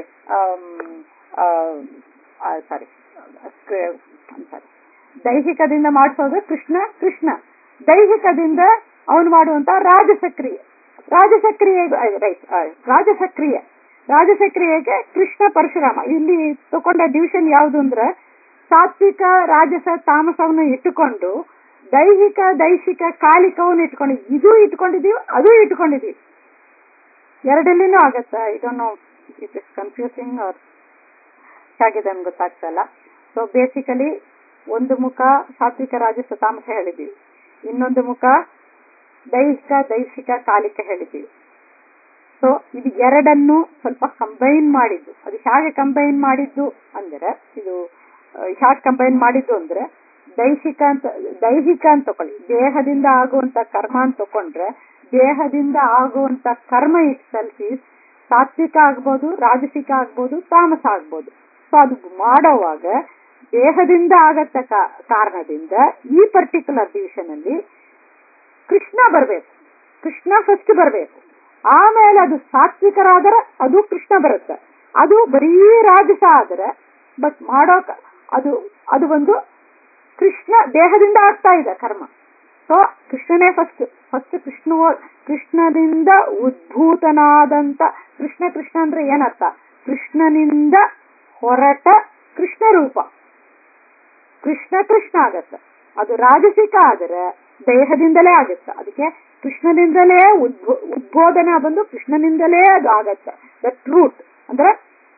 ಸಾರಿ ಅಂತಾರೆ ದೈಹಿಕದಿಂದ ಮಾಡಿಸೋದು ಕೃಷ್ಣ ಕೃಷ್ಣ ದೈಹಿಕದಿಂದ ಅವನು ಮಾಡುವಂತ ರಾಜಸಕ್ರಿಯೆ ರಾಜಸಕ್ರಿಯೆ ರೈಟ್ ರಾಜಸಕ್ರಿಯೆ ರಾಜಸಕ್ರಿಯೆಗೆ ಕೃಷ್ಣ ಪರಶುರಾಮ ಇಲ್ಲಿ ತಗೊಂಡ ಡಿವಿಷನ್ ಯಾವುದು ಅಂದ್ರೆ ಸಾತ್ವಿಕ ರಾಜಸ ತಾಮಸವನ್ನು ಇಟ್ಟುಕೊಂಡು ದೈಹಿಕ ದೈಹಿಕ ಕಾಲಿಕವನ್ನು ಇಟ್ಕೊಂಡಿದ್ವಿ ಇದು ಇಟ್ಕೊಂಡಿದೀವಿ ಅದು ಇಟ್ಕೊಂಡಿದೀವಿ ಎರಡಲ್ಲಿನೂ ಆಗತ್ತಾ ಇದನ್ನು ಇಟ್ ಇಸ್ ಕನ್ಫ್ಯೂಸಿಂಗ್ ಅವ್ರ ಹೇಗಿದೆ ಅಂತ ಗೊತ್ತಾಗ್ತಲ್ಲ ಸೊ ಬೇಸಿಕಲಿ ಒಂದು ಮುಖ ಸಾತ್ವಿಕ ರಾಜಸ ತಾಮಸ ಹೇಳಿದೀವಿ ಇನ್ನೊಂದು ಮುಖ ದೈಹಿಕ ದೈಹಿಕ ಕಾಲಿಕ ಹೇಳಿದೀವಿ ಸೊ ಇದು ಎರಡನ್ನು ಸ್ವಲ್ಪ ಕಂಬೈನ್ ಮಾಡಿದ್ದು ಅದು ಹೇಗೆ ಕಂಬೈನ್ ಮಾಡಿದ್ದು ಅಂದ್ರೆ ಇದು ಹೇಗೆ ಕಂಬೈನ್ ಮಾಡಿದ್ದು ಅಂದ್ರೆ ದೈಹಿಕ ಅಂತ ದೈಹಿಕ ಅಂತ ತಕೊಳ್ಳಿ ದೇಹದಿಂದ ಆಗುವಂತ ಕರ್ಮ ಅಂತ ತಕೊಂಡ್ರೆ ದೇಹದಿಂದ ಆಗುವಂತ ಕರ್ಮ ಇಟ್ ಸೆಲ್ಫ್ ಈಸ್ ಸಾತ್ವಿಕ ಆಗ್ಬೋದು ರಾಜಸಿಕ ಆಗ್ಬೋದು ತಾಮಸ ಆಗ್ಬೋದು ಸೊ ಅದು ಮಾಡೋವಾಗ ದೇಹದಿಂದ ಆಗತ್ತ ಕಾರಣದಿಂದ ಈ ಪರ್ಟಿಕ್ಯುಲರ್ ಡಿವಿಷನ್ ಅಲ್ಲಿ ಕೃಷ್ಣ ಬರಬೇಕು ಕೃಷ್ಣ ಫಸ್ಟ್ ಬರಬೇಕು ಆಮೇಲೆ ಅದು ಸಾತ್ವಿಕರಾದರೆ ಅದು ಕೃಷ್ಣ ಬರುತ್ತೆ ಅದು ಬರೀ ರಾಜಸ ಆದರೆ ಬಟ್ ಮಾಡೋಕ ಅದು ಅದು ಒಂದು ಕೃಷ್ಣ ದೇಹದಿಂದ ಆಗ್ತಾ ಇದೆ ಕರ್ಮ ಸೊ ಕೃಷ್ಣನೇ ಫಸ್ಟ್ ಫಸ್ಟ್ ಕೃಷ್ಣ ಕೃಷ್ಣನಿಂದ ಉದ್ಭೂತನಾದಂತ ಕೃಷ್ಣ ಕೃಷ್ಣ ಅಂದ್ರೆ ಏನರ್ಥ ಕೃಷ್ಣನಿಂದ ಹೊರಟ ಕೃಷ್ಣ ರೂಪ ಕೃಷ್ಣ ಕೃಷ್ಣ ಆಗತ್ತೆ ಅದು ರಾಜಸಿಕ ಆದರೆ ದೇಹದಿಂದಲೇ ಆಗುತ್ತೆ ಅದಕ್ಕೆ ಕೃಷ್ಣನಿಂದಲೇ ಉದ್ಭೋ ಉದ್ಬೋಧನೆ ಬಂದು ಕೃಷ್ಣನಿಂದಲೇ ಅದು ಆಗತ್ತೆ ದಟ್ ರೂಟ್ ಅಂದ್ರೆ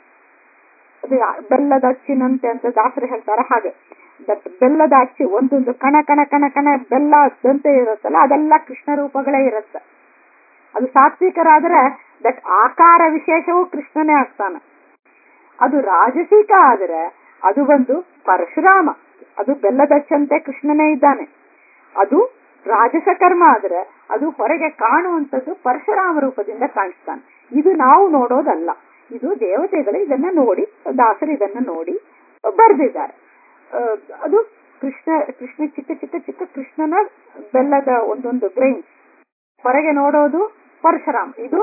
ಅದು ಬೆಲ್ಲದ ಅಚ್ಚಿನಂತೆ ಅಂತ ದಾಸರು ಹೇಳ್ತಾರೆ ಹಾಗೆ ದಟ್ ಬೆಲ್ಲದ ಅಚ್ಚಿ ಒಂದೊಂದು ಕಣ ಕಣ ಕಣ ಕಣ ಬೆಲ್ಲ ದಂತೆ ಇರುತ್ತಲ್ಲ ಅದೆಲ್ಲ ಕೃಷ್ಣ ರೂಪಗಳೇ ಇರುತ್ತೆ ಅದು ಸಾತ್ವಿಕರಾದ್ರೆ ದಟ್ ಆಕಾರ ವಿಶೇಷವೂ ಕೃಷ್ಣನೇ ಆಗ್ತಾನೆ ಅದು ರಾಜಸಿಕ ಆದ್ರೆ ಅದು ಬಂದು ಪರಶುರಾಮ ಅದು ಬೆಲ್ಲದಚ್ಚಂತೆ ಕೃಷ್ಣನೇ ಇದ್ದಾನೆ ಅದು ರಾಜಸ ಕರ್ಮ ಆದ್ರೆ ಅದು ಹೊರಗೆ ಕಾಣುವಂಥದ್ದು ಪರಶುರಾಮ ರೂಪದಿಂದ ಕಾಣಿಸ್ತಾನೆ ಇದು ನಾವು ನೋಡೋದಲ್ಲ ಇದು ದೇವತೆಗಳು ಇದನ್ನ ನೋಡಿ ದಾಸರು ಇದನ್ನ ನೋಡಿ ಬರೆದಿದ್ದಾರೆ ಅದು ಕೃಷ್ಣ ಕೃಷ್ಣ ಚಿಕ್ಕ ಚಿಕ್ಕ ಚಿಕ್ಕ ಕೃಷ್ಣನ ಬೆಲ್ಲದ ಒಂದೊಂದು ಗ್ರೈನ್ ಹೊರಗೆ ನೋಡೋದು ಪರಶುರಾಮ್ ಇದು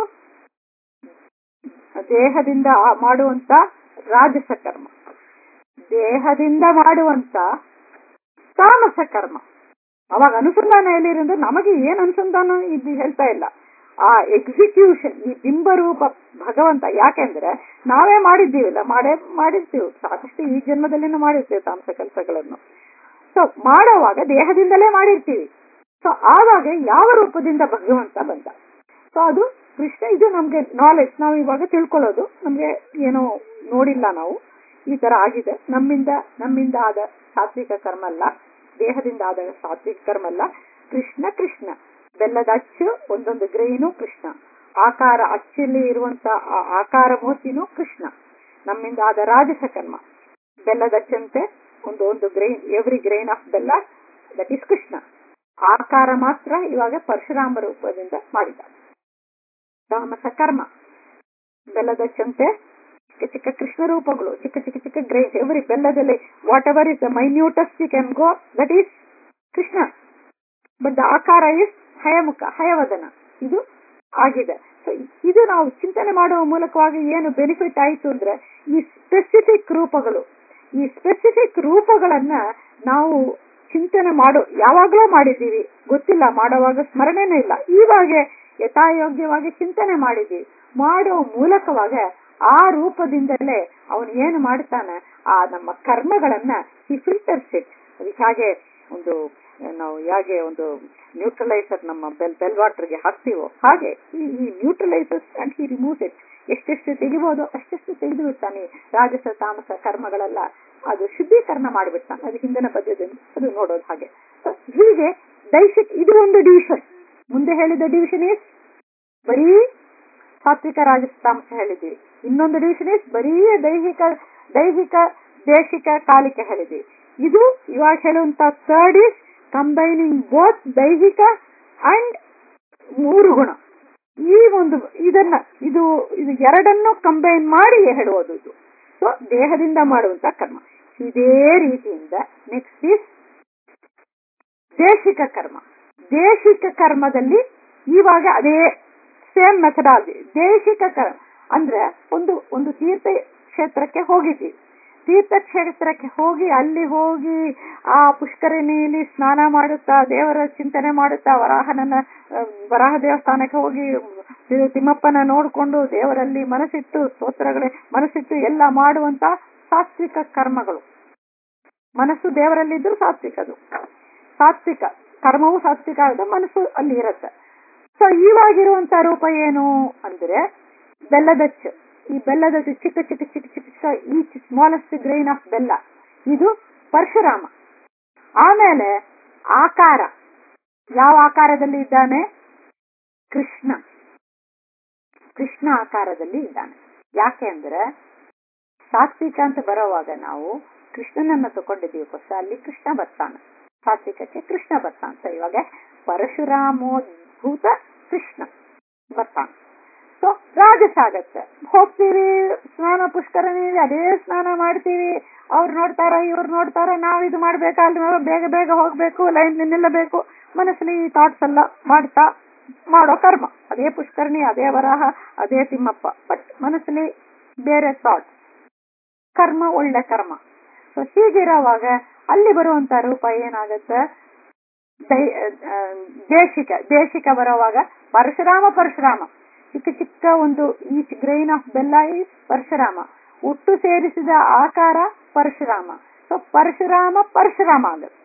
ದೇಹದಿಂದ ಮಾಡುವಂತ ರಾಜಸ ಕರ್ಮ ದೇಹದಿಂದ ಮಾಡುವಂತ ತಾಮಸ ಕರ್ಮ ಅವಾಗ ಅನುಸಂಧಾನ ಎಲ್ಲಿರಿಂದ ನಮಗೆ ಏನ್ ಅನುಸಂಧಾನ ಇದು ಹೇಳ್ತಾ ಇಲ್ಲ ಆ ಎಕ್ಸಿಕ್ಯೂಷನ್ ಈ ಬಿಂಬರೂಪ ಭಗವಂತ ಯಾಕೆಂದ್ರೆ ನಾವೇ ಮಾಡಿದ್ದೀವಿಲ್ಲ ಮಾಡೇ ಮಾಡಿರ್ತೀವಿ ಸಾಕಷ್ಟು ಈ ಜನ್ಮದಲ್ಲಿನೂ ಮಾಡಿರ್ತೀವಿ ತಾಮಸ ಕೆಲಸಗಳನ್ನು ಸೊ ಮಾಡುವಾಗ ದೇಹದಿಂದಲೇ ಮಾಡಿರ್ತೀವಿ ಸೊ ಆವಾಗ ಯಾವ ರೂಪದಿಂದ ಭಗವಂತ ಬಂದ ಸೊ ಅದು ಕೃಷ್ಣ ಇದು ನಮ್ಗೆ ನಾಲೆಜ್ ನಾವು ಇವಾಗ ತಿಳ್ಕೊಳ್ಳೋದು ನಮ್ಗೆ ಏನೋ ನೋಡಿಲ್ಲ ನಾವು ಈ ತರ ಆಗಿದೆ ನಮ್ಮಿಂದ ನಮ್ಮಿಂದ ಆದ ಸಾತ್ವಿಕ ಕರ್ಮ ಅಲ್ಲ ದೇಹದಿಂದ ಆದ ಸಾತ್ವಿಕ ಕರ್ಮ ಅಲ್ಲ ಕೃಷ್ಣ ಕೃಷ್ಣ ಬೆಲ್ಲದ ಅಚ್ಚು ಒಂದೊಂದು ಗ್ರೈನು ಕೃಷ್ಣ ಆಕಾರ ಅಚ್ಚಲ್ಲಿ ಇರುವಂತ ಆಕಾರ ಮೂರ್ತಿನೂ ಕೃಷ್ಣ ನಮ್ಮಿಂದ ಆದ ರಾಜಸ ಕರ್ಮ ಬೆಲ್ಲದ ಅಚ್ಚಂತೆ ಒಂದು ಒಂದು grain every grain of bella that is Krishna ಆಕಾರ ಮಾತ್ರ ಇವಾಗ ಪರಶುರಾಮ ರೂಪದಿಂದ ಮಾಡಿದ್ದಾರೆ ತಾಮಸ ಕರ್ಮ ಬೆಲ್ಲದಚ್ಚಂತೆ ಚಿಕ್ಕ ಚಿಕ್ಕ ಕೃಷ್ಣ ರೂಪಗಳು ಚಿಕ್ಕ ಚಿಕ್ಕ ಚಿಕ್ಕ ಗ್ರೇಟ್ ಎವರಿ ಬೆಲ್ಲದಲ್ಲಿ whatever is the minutest you can go that is Krishna but the akara is Hayamukha Hayavadana ಇದು ಆಗಿದೆ ಸೊ ಇದು ನಾವು ಚಿಂತನೆ ಮಾಡುವ ಮೂಲಕವಾಗಿ ಏನು ಬೆನಿಫಿಟ್ ಆಯಿತು ಅಂದ್ರೆ ಈ ಸ್ಪೆಸಿಫಿಕ್ ರೂಪಗಳು ಈ ಸ್ಪೆಸಿಫಿಕ್ ರೂಪಗಳನ್ನ ನಾವು ಚಿಂತನೆ ಮಾಡೋ ಯಾವಾಗಲೂ ಮಾಡಿದ್ದೀವಿ ಗೊತ್ತಿಲ್ಲ ಮಾಡುವಾಗ ಸ್ಮರಣೆನೇ ಇಲ್ಲ ಇವಾಗ ಯಥಾಯೋಗ್ಯವಾಗಿ ಚಿಂತನೆ ಮಾಡಿದ್ದೀವಿ ಮಾಡೋ ಮೂಲಕವಾಗ ಆ ರೂಪದಿಂದಲೇ ಅವನು ಏನು ಮಾಡ್ತಾನೆ ಆ ನಮ್ಮ ಕರ್ಮಗಳನ್ನ ಈ ಫಿಲ್ಟರ್ಸ್ ಇಟ್ ಅದು ಹಾಗೆ ಒಂದು ನಾವು ಹೇಗೆ ಒಂದು ನ್ಯೂಟ್ರಲೈಸರ್ ನಮ್ಮ ಬೆಲ್ ಬೆಲ್ ವಾಟರ್ಗೆ ಹಾಕ್ತೀವೋ ಹಾಗೆ ಈ ಈ neutralisers and he removes it ಎಷ್ಟೆಷ್ಟು ತೆಗಿಬಹುದು ಅಷ್ಟೆಷ್ಟು ತೆಗೆದು ಬಿಡ್ತಾನೆ ರಾಜಸ ತಾಮಸ ಕರ್ಮಗಳೆಲ್ಲ ಅದು ಶುದ್ಧೀಕರಣ ಮಾಡಿಬಿಡ್ತಾನೆ ಅದು ಹಿಂದಿನ ಪದ್ಯದಲ್ಲಿ ಅದು ನೋಡೋದು ಹಾಗೆ ಹೀಗೆ ದೈಹಿಕ ಇದು ಒಂದು ಡಿವಿಷನ್ ಮುಂದೆ ಹೇಳಿದ ಡಿವಿಷನ್ ಇಸ್ ಬರೀ ಸಾತ್ವಿಕ ರಾಜಸ ತಾಮಸ ಹೇಳಿದ್ದೀವಿ ಇನ್ನೊಂದು ಡಿವಿಷನ್ ಇಸ್ ಬರೀ ದೈಹಿಕ ದೈಹಿಕ ದೇಶಿಕ ಕಾಲಿಕ ಹೇಳಿದ್ದೀವಿ ಇದು ಇವಾಗ ಹೇಳುವಂತ third is combining both daihika and ಮೂರು ಗುಣ ಈ ಒಂದು ಇದನ್ನ ಇದು ಇದು ಎರಡನ್ನು ಕಂಬೈನ್ ಮಾಡಿ ಹೇಳುವುದು ಇದು ಸೊ ದೇಹದಿಂದ ಮಾಡುವಂತ ಕರ್ಮ ಇದೇ ರೀತಿಯಿಂದ ನೆಕ್ಸ್ಟ್ ಇಸ್ ದೇಶಿಕ ಕರ್ಮ ದೇಶಿಕ ಕರ್ಮದಲ್ಲಿ ಇವಾಗ ಅದೇ ಸೇಮ್ ಮೆಥಡಾಲಜಿ ದೇಶಿಕ ಕರ್ಮ ಅಂದ್ರೆ ಒಂದು ಒಂದು ತೀರ್ಥ ಕ್ಷೇತ್ರಕ್ಕೆ ಹೋಗಿದ್ದೀವಿ ತೀರ್ಥಕ್ಷೇತ್ರಕ್ಕೆ ಹೋಗಿ ಅಲ್ಲಿ ಹೋಗಿ ಆ ಪುಷ್ಕರಿಣಿಯಲ್ಲಿ ಸ್ನಾನ ಮಾಡುತ್ತಾ ದೇವರ ಚಿಂತನೆ ಮಾಡುತ್ತಾ ವರಾಹನನ್ನ ಆ, ವರಾಹ ದೇವಸ್ಥಾನಕ್ಕೆ ಹೋಗಿ ತಿ- ತಿಮ್ಮಪ್ಪನ ನೋಡಿಕೊಂಡು ದೇವರಲ್ಲಿ ಮನಸ್ಸಿಟ್ಟು ಸ್ತೋತ್ರಗಳೇ ಮನಸ್ಸಿಟ್ಟು ಎಲ್ಲ ಮಾಡುವಂತ ಸಾತ್ವಿಕ ಕರ್ಮಗಳು ಮನಸ್ಸು ದೇವರಲ್ಲಿದ್ದು ಸಾತ್ವಿಕ ಅದು ಸಾತ್ವಿಕ ಕರ್ಮವು ಸಾತ್ವಿಕ ಆಗುತ್ತೆ ಮನಸ್ಸು ಅಲ್ಲಿ ಇರುತ್ತೆ ಸೊ ಇವಾಗಿರುವಂತ ರೂಪ ಏನು ಅಂದ್ರೆ ಬೆಲ್ಲದಚ್ಚು ಈ ಬೆಲ್ಲದಚ್ಚು ಚಿಕ್ಕ ಚಿಕ್ಕ ಚಿಕ್ಕ ಚಿಕ್ಕ ಚಿಕ್ಕ ಈ ಸ್ಮಾಲೆಸ್ಟ್ ಗ್ರೈನ್ ಆಫ್ ಬೆಲ್ಲ ಇದು ಪರಶುರಾಮ ಆಮೇಲೆ ಆಕಾರ ಯಾವ ಆಕಾರದಲ್ಲಿ ಇದ್ದಾನೆ ಕೃಷ್ಣ ಕೃಷ್ಣ ಆಕಾರದಲ್ಲಿ ಇದ್ದಾನೆ ಯಾಕೆ ಅಂದ್ರೆ ಸಾತ್ವಿಕ ಅಂತ ಬರೋವಾಗ ನಾವು ಕೃಷ್ಣನನ್ನ ತಗೊಂಡಿದ್ದೀವಿ ಫಸ್ಟ್ ಅಲ್ಲಿ ಕೃಷ್ಣ ಬರ್ತಾನೆ ಸಾತ್ವಿಕಕ್ಕೆ ಕೃಷ್ಣ ಬರ್ತಾನೆ ಸೊ ಇವಾಗ ಪರಶುರಾಮೋದ್ಭೂತ ಕೃಷ್ಣ ಬರ್ತಾನೆ ಸೊ ರಾಜಸ ಆಗತ್ತೆ ಹೋಗ್ತೀವಿ ಸ್ನಾನ ಪುಷ್ಕರಣಿ ಅದೇ ಸ್ನಾನ ಮಾಡ್ತೀವಿ ಅವ್ರು ನೋಡ್ತಾರ ಇವ್ರು ನೋಡ್ತಾರ ನಾವ್ ಇದು ಮಾಡ್ಬೇಕಾ ಅಲ್ಲಿ ನಾವು ಬೇಗ ಬೇಗ ಹೋಗ್ಬೇಕು ಲೈನ್ ನಿಲ್ಲಬೇಕು ಮನಸ್ಸಲ್ಲಿ ಈ ಥಾಟ್ಸ್ ಎಲ್ಲ ಮಾಡ್ತಾ ಮಾಡೋ ಕರ್ಮ ಅದೇ ಪುಷ್ಕರಣಿ ಅದೇ ವರಾಹ ಅದೇ ತಿಮ್ಮಪ್ಪ ಬಟ್ ಮನಸ್ಸಲ್ಲಿ ಬೇರೆ ಥಾಟ್ಸ್ ಕರ್ಮ ಒಳ್ಳೆ ಕರ್ಮ ಸೊ ಹೀಗಿರೋವಾಗ ಅಲ್ಲಿ ಬರುವಂತ ರೂಪ ಏನಾಗತ್ತೆ ದೈ- ಆ, ದೇಶಿಕ ದೇಶಿಕ ಬರೋವಾಗ ಪರಶುರಾಮ ಪರಶುರಾಮ ಚಿಕ್ಕ ಚಿಕ್ಕ ಒಂದು each grain of bella is Parashurama ಒಟ್ಟು ಸೇರಿಸಿದ ಆಕಾರ ಪರಶುರಾಮ ಸೊ ಪರಶುರಾಮ ಪರಶುರಾಮ ಆಗುತ್ತೆ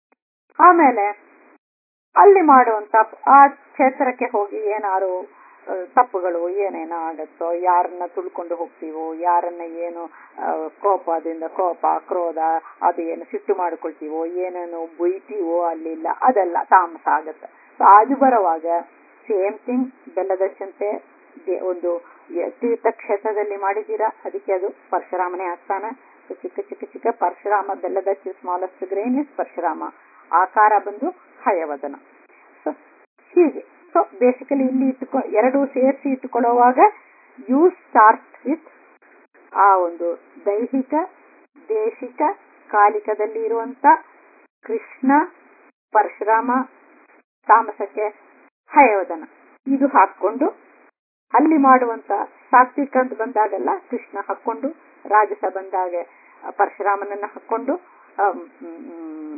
ಆಮೇಲೆ ಅಲ್ಲಿ ಮಾಡುವಂತ ಆ ಕ್ಷೇತ್ರಕ್ಕೆ ಹೋಗಿ ಏನಾರು ಆ, ತಪ್ಪುಗಳು ಏನೇನೋ ಆಗತ್ತೋ ಯಾರನ್ನ ತುಳ್ಕೊಂಡು ಹೋಗ್ತೀವೋ ಯಾರನ್ನ ಏನು ಆ, ಕೋಪದಿಂದ ಕೋಪ ಕ್ರೋಧ ಅದು ಏನು ಸಿಟ್ಟು ಮಾಡ್ಕೊಳ್ತೀವೋ ಏನೇನು ಬೈತೀವೋ ಅಲ್ಲಿಲ್ಲ ಅದೆಲ್ಲ ತಾಮಸ ಆಗತ್ತೆ ಸೊ ಅದು ಬರುವಾಗ ಸೇಮ್ ಥಿಂಗ್ ಬೆಲ್ಲದಚ್ಚಂತೆ ದೇ- ಒಂದು ಯ- ತೀರ್ಥಕ್ಷೇತ್ರದಲ್ಲಿ ಮಾಡಿದ್ದೀರಾ ಅದಕ್ಕೆ ಅದು ಪರಶುರಾಮನೇ ಆಗ್ತಾನೆ So ಚಿಕ್ಕ ಚಿಕ್ಕ ಚಿಕ್ಕ ಪರಶುರಾಮ ಬೆಲ್ಲದಚ್ಚು ಸ್ಮಾಲೆಸ್ಟ್ ಗ್ರೈನ್ ಇಸ್ ಪರಶುರಾಮ ಆಕಾರ ಬಂದು ಹಯವದನ ಸೊ ಹೀಗೆ ಸೊ ಬೇಸಿಕಲಿ ಇಲ್ಲಿ ಇಟ್ಟುಕೊ ಎರಡು ಸೇರಿಸಿ ಇಟ್ಟುಕೊಳ್ಳುವಾಗ ಯು ಸ್ಟಾರ್ಟ್ ವಿತ್ ಆ ಒಂದು ದೈಹಿಕ ದೇಶಿಕ ಕಾಲಿಕದಲ್ಲಿ ಇರುವಂತ ಕೃಷ್ಣ ಪರಶುರಾಮ ತಾಮಸಕ್ಕೆ ಹಯವದನ ಇದು ಹಾಕೊಂಡು ಅಲ್ಲಿ ಮಾಡುವಂತ ಸಾತ್ವಿಕ ಅಂತ ಬಂದಾಗೆಲ್ಲ ಕೃಷ್ಣ ಹಾಕೊಂಡು ರಾಜಸ ಬಂದಾಗ ಆ, ಪರಶುರಾಮನನ್ನ ಹಾಕೊಂಡು ಆಮ್, ಹ್ಮ್,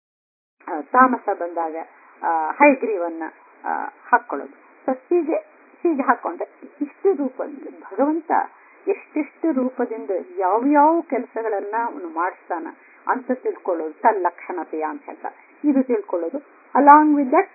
ಆ, ತಾಮಸ ಬಂದಾಗ ಆ, ಹೈಗ್ರೀವನ್ನ ಆ, ಹಾಕೊಳ್ಳೋದು ಸೊ ಹೀಗೆ ಹೀಗೆ ಹಾಕೊಂಡ್ರೆ ಇಷ್ಟು ರೂಪದಿಂದ ಭಗವಂತ ಎಷ್ಟೆಷ್ಟು ರೂಪದಿಂದ ಯಾವ್ಯಾವ ಕೆಲಸಗಳನ್ನ ಅವನು ಮಾಡಿಸ್ತಾನ ಅಂತ ತಿಳ್ಕೊಳ್ಳೋದು ತಲ್ಲಕ್ಷಣತೆಯ ಅಂತ ಹೇಳ್ತಾ ಇದು ತಿಳ್ಕೊಳ್ಳೋದು ಅಲಾಂಗ್ ವಿತ್ ದಟ್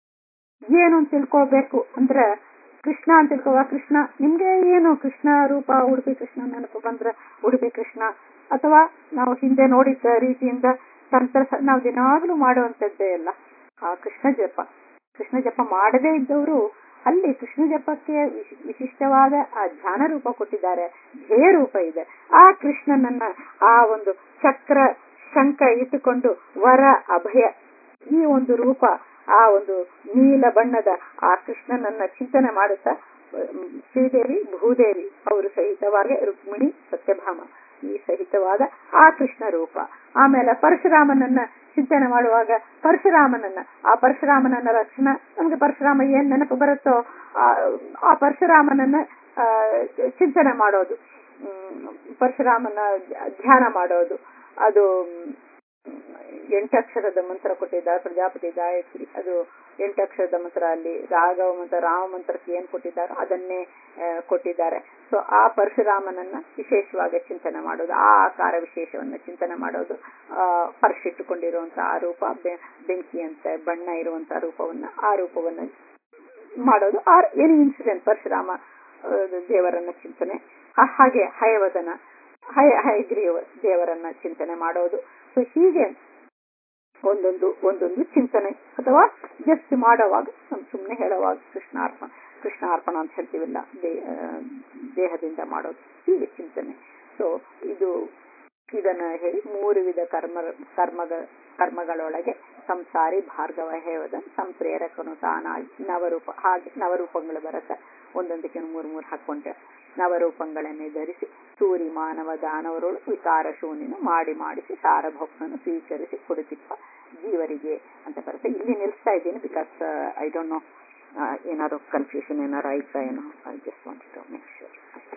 ಏನು ಅಂತ ತಿಳ್ಕೊಳ್ಬೇಕು ಅಂದ್ರೆ ಕೃಷ್ಣ ಅಂತ ತಿಳ್ಕೊವ ಕೃಷ್ಣ ನಿಮ್ಗೆ ಏನು ಕೃಷ್ಣ ರೂಪ ಉಡುಪಿ ಕೃಷ್ಣ ನೆನಪು ಬಂದ್ರೆ ಉಡುಪಿ ಕೃಷ್ಣ ಅಥವಾ ನಾವು ಹಿಂದೆ ನೋಡಿದ್ದ ರೀತಿಯಿಂದ ತಂತ್ರ ಸ- ನಾವು ದಿನಾಗ್ಲೂ ಮಾಡುವಂತದ್ದೇ ಅಲ್ಲ ಆ ಕೃಷ್ಣ ಜಪ ಕೃಷ್ಣ ಜಪ ಮಾಡದೇ ಇದ್ದವರು ಅಲ್ಲಿ ಕೃಷ್ಣ ಜಪಕ್ಕೆ ವಿಶ್- ವಿಶಿಷ್ಟವಾದ ಆ ಧ್ಯಾನ ರೂಪ ಕೊಟ್ಟಿದ್ದಾರೆ ಧ್ಯೇಯ ರೂಪ ಇದೆ ಆ ಕೃಷ್ಣನನ್ನ ಆ ಒಂದು ಚಕ್ರ ಶಂಕ ಇಟ್ಟುಕೊಂಡು ವರ ಅಭಯ ಈ ಒಂದು ರೂಪ ಆ ಒಂದು ನೀಲ ಬಣ್ಣದ ಆ ಕೃಷ್ಣನನ್ನ ಚಿಂತನೆ ಮಾಡುತ್ತಾ ಮ್, ಶ್ರೀದೇವಿ ಭೂದೇವಿ ಅವರು ಸಹಿತವಾಗಿ ರುಕ್ಮಿಣಿ ಸತ್ಯಭಾಮ ಈ ಸಹಿತವಾದ ಆ ಕೃಷ್ಣ ರೂಪ ಆಮೇಲೆ ಪರಶುರಾಮನನ್ನ ಚಿಂತನೆ ಮಾಡುವಾಗ ಪರಶುರಾಮನನ್ನ ಆ ಪರಶುರಾಮನನ್ನ ರಕ್ಷಣಾ ನಮ್ಗೆ ಪರಶುರಾಮ ಏನ್ ನೆನಪು ಬರುತ್ತೋ ಆ- ಆ ಪರಶುರಾಮನನ್ನ ಆ, ಚಿಂತನೆ ಮಾಡೋದು ಹ್ಮ್, ಪರಶುರಾಮನ ಧ್ಯಾನ ಮಾಡೋದು ಅದು ಮ್, ಎಂಟಕ್ಷರದ ಮಂತ್ರ ಕೊಟ್ಟಿದ್ದಾರೆ ಪ್ರಜಾಪತಿ ಗಾಯತ್ರಿ ಅದು ಎಂಟಕ್ಷರದ ಮಂತ್ರ ಅಲ್ಲಿ ರಾಘವ ಮಂತ್ರ ರಾಮ ಮಂತ್ರಕ್ಕೆ ಏನ್ ಕೊಟ್ಟಿದ್ದಾರೆ ಅದನ್ನೇ ಆ, ಕೊಟ್ಟಿದ್ದಾರೆ ಸೊ ಆ ಪರಶುರಾಮನನ್ನ ವಿಶೇಷವಾಗಿ ಚಿಂತನೆ ಮಾಡೋದು ಆ ಆಕಾರ ವಿಶೇಷವನ್ನ ಚಿಂತನೆ ಮಾಡೋದು ಆ ಪರ್ಶಿಟ್ಟುಕೊಂಡಿರುವಂತಹ ಆ ರೂಪ ಬೆ- ಬೆಂಕಿ ಅಂತ ಬಣ್ಣ ಇರುವಂತಹ ರೂಪವನ್ನ ಆ ರೂಪವನ್ನ ಮಾಡೋದು ಆರ್ ಎನಿ ಇನ್ಸಿಡೆಂಟ್ ಪರಶುರಾಮ ಆ, ದೇವರನ್ನ ಚಿಂತನೆ ಆ- ಹಾಗೆ ಹಯವದನ ಹಯ ಹಯಗ್ರೀವ ದೇವರನ್ನ ಚಿಂತನೆ ಮಾಡೋದು ಸೊ ಹೀಗೆ ಒಂದೊಂದು ಒಂದೊಂದು ಚಿಂತನೆ ಅಥವಾ ಜಸ್ಟ್ ಮಾಡೋವಾಗ ನಮ್ ಸುಮ್ಮನೆ ಹೇಳುವಾಗ ಕೃಷ್ಣಾರ್ಪಣ ಕೃಷ್ಣಾರ್ಪಣ ಅಂತ ಹೇಳ್ತೀವಲ್ಲ ದೇ- ಆ, ದೇಹದಿಂದ ಮಾಡೋದು ಹೀಗೆ ಚಿಂತನೆ ಸೊ ಇದು ಇದನ್ನ ಹೇಳಿ ಮೂರು ವಿಧ ಕರ್ಮ ಕರ್ಮಗ ಕರ್ಮಗಳೊಳಗೆ ಸಂಸಾರಿ ಭಾರ್ಗವ ಹೇವದ ಸಂಪ್ರೇರಕನು ತಾನಾಗಿ ನವರೂಪ ಹಾಗೆ ನವರೂಪಗಳು ಬರುತ್ತೆ ಒಂದೊಂದಕ್ಕೆ ಮೂರು ಮೂರು ಹಾಕೊಂಡೆ ನವರೂಪಗಳನ್ನೇ ಧರಿಸಿ ಸೂರಿ ಮಾನವ ದಾನವರೊಳು ವಿಕಾರ ಶೂನ್ಯನ ಮಾಡಿ ಮಾಡಿಸಿ ಸಾರಭೋಕ್ತನು ಸ್ವೀಕರಿಸಿ ಕೊಡುತ್ತಿಪ್ಪ ಜೀವರಿಗೆ ಅಂತ ಬರುತ್ತೆ ಇಲ್ಲಿ ನಿಲ್ಲಿಸ್ತಾ ಇದ್ದೀನಿ ಬಿಕಾಸ್ ಐ ಡೋಂಟ್ ನೋ ಏನಾದ್ರು ಕನ್ಫ್ಯೂಷನ್ ಏನಾರು ಆಯ್ತಾ ಏನೋ I just want to make sure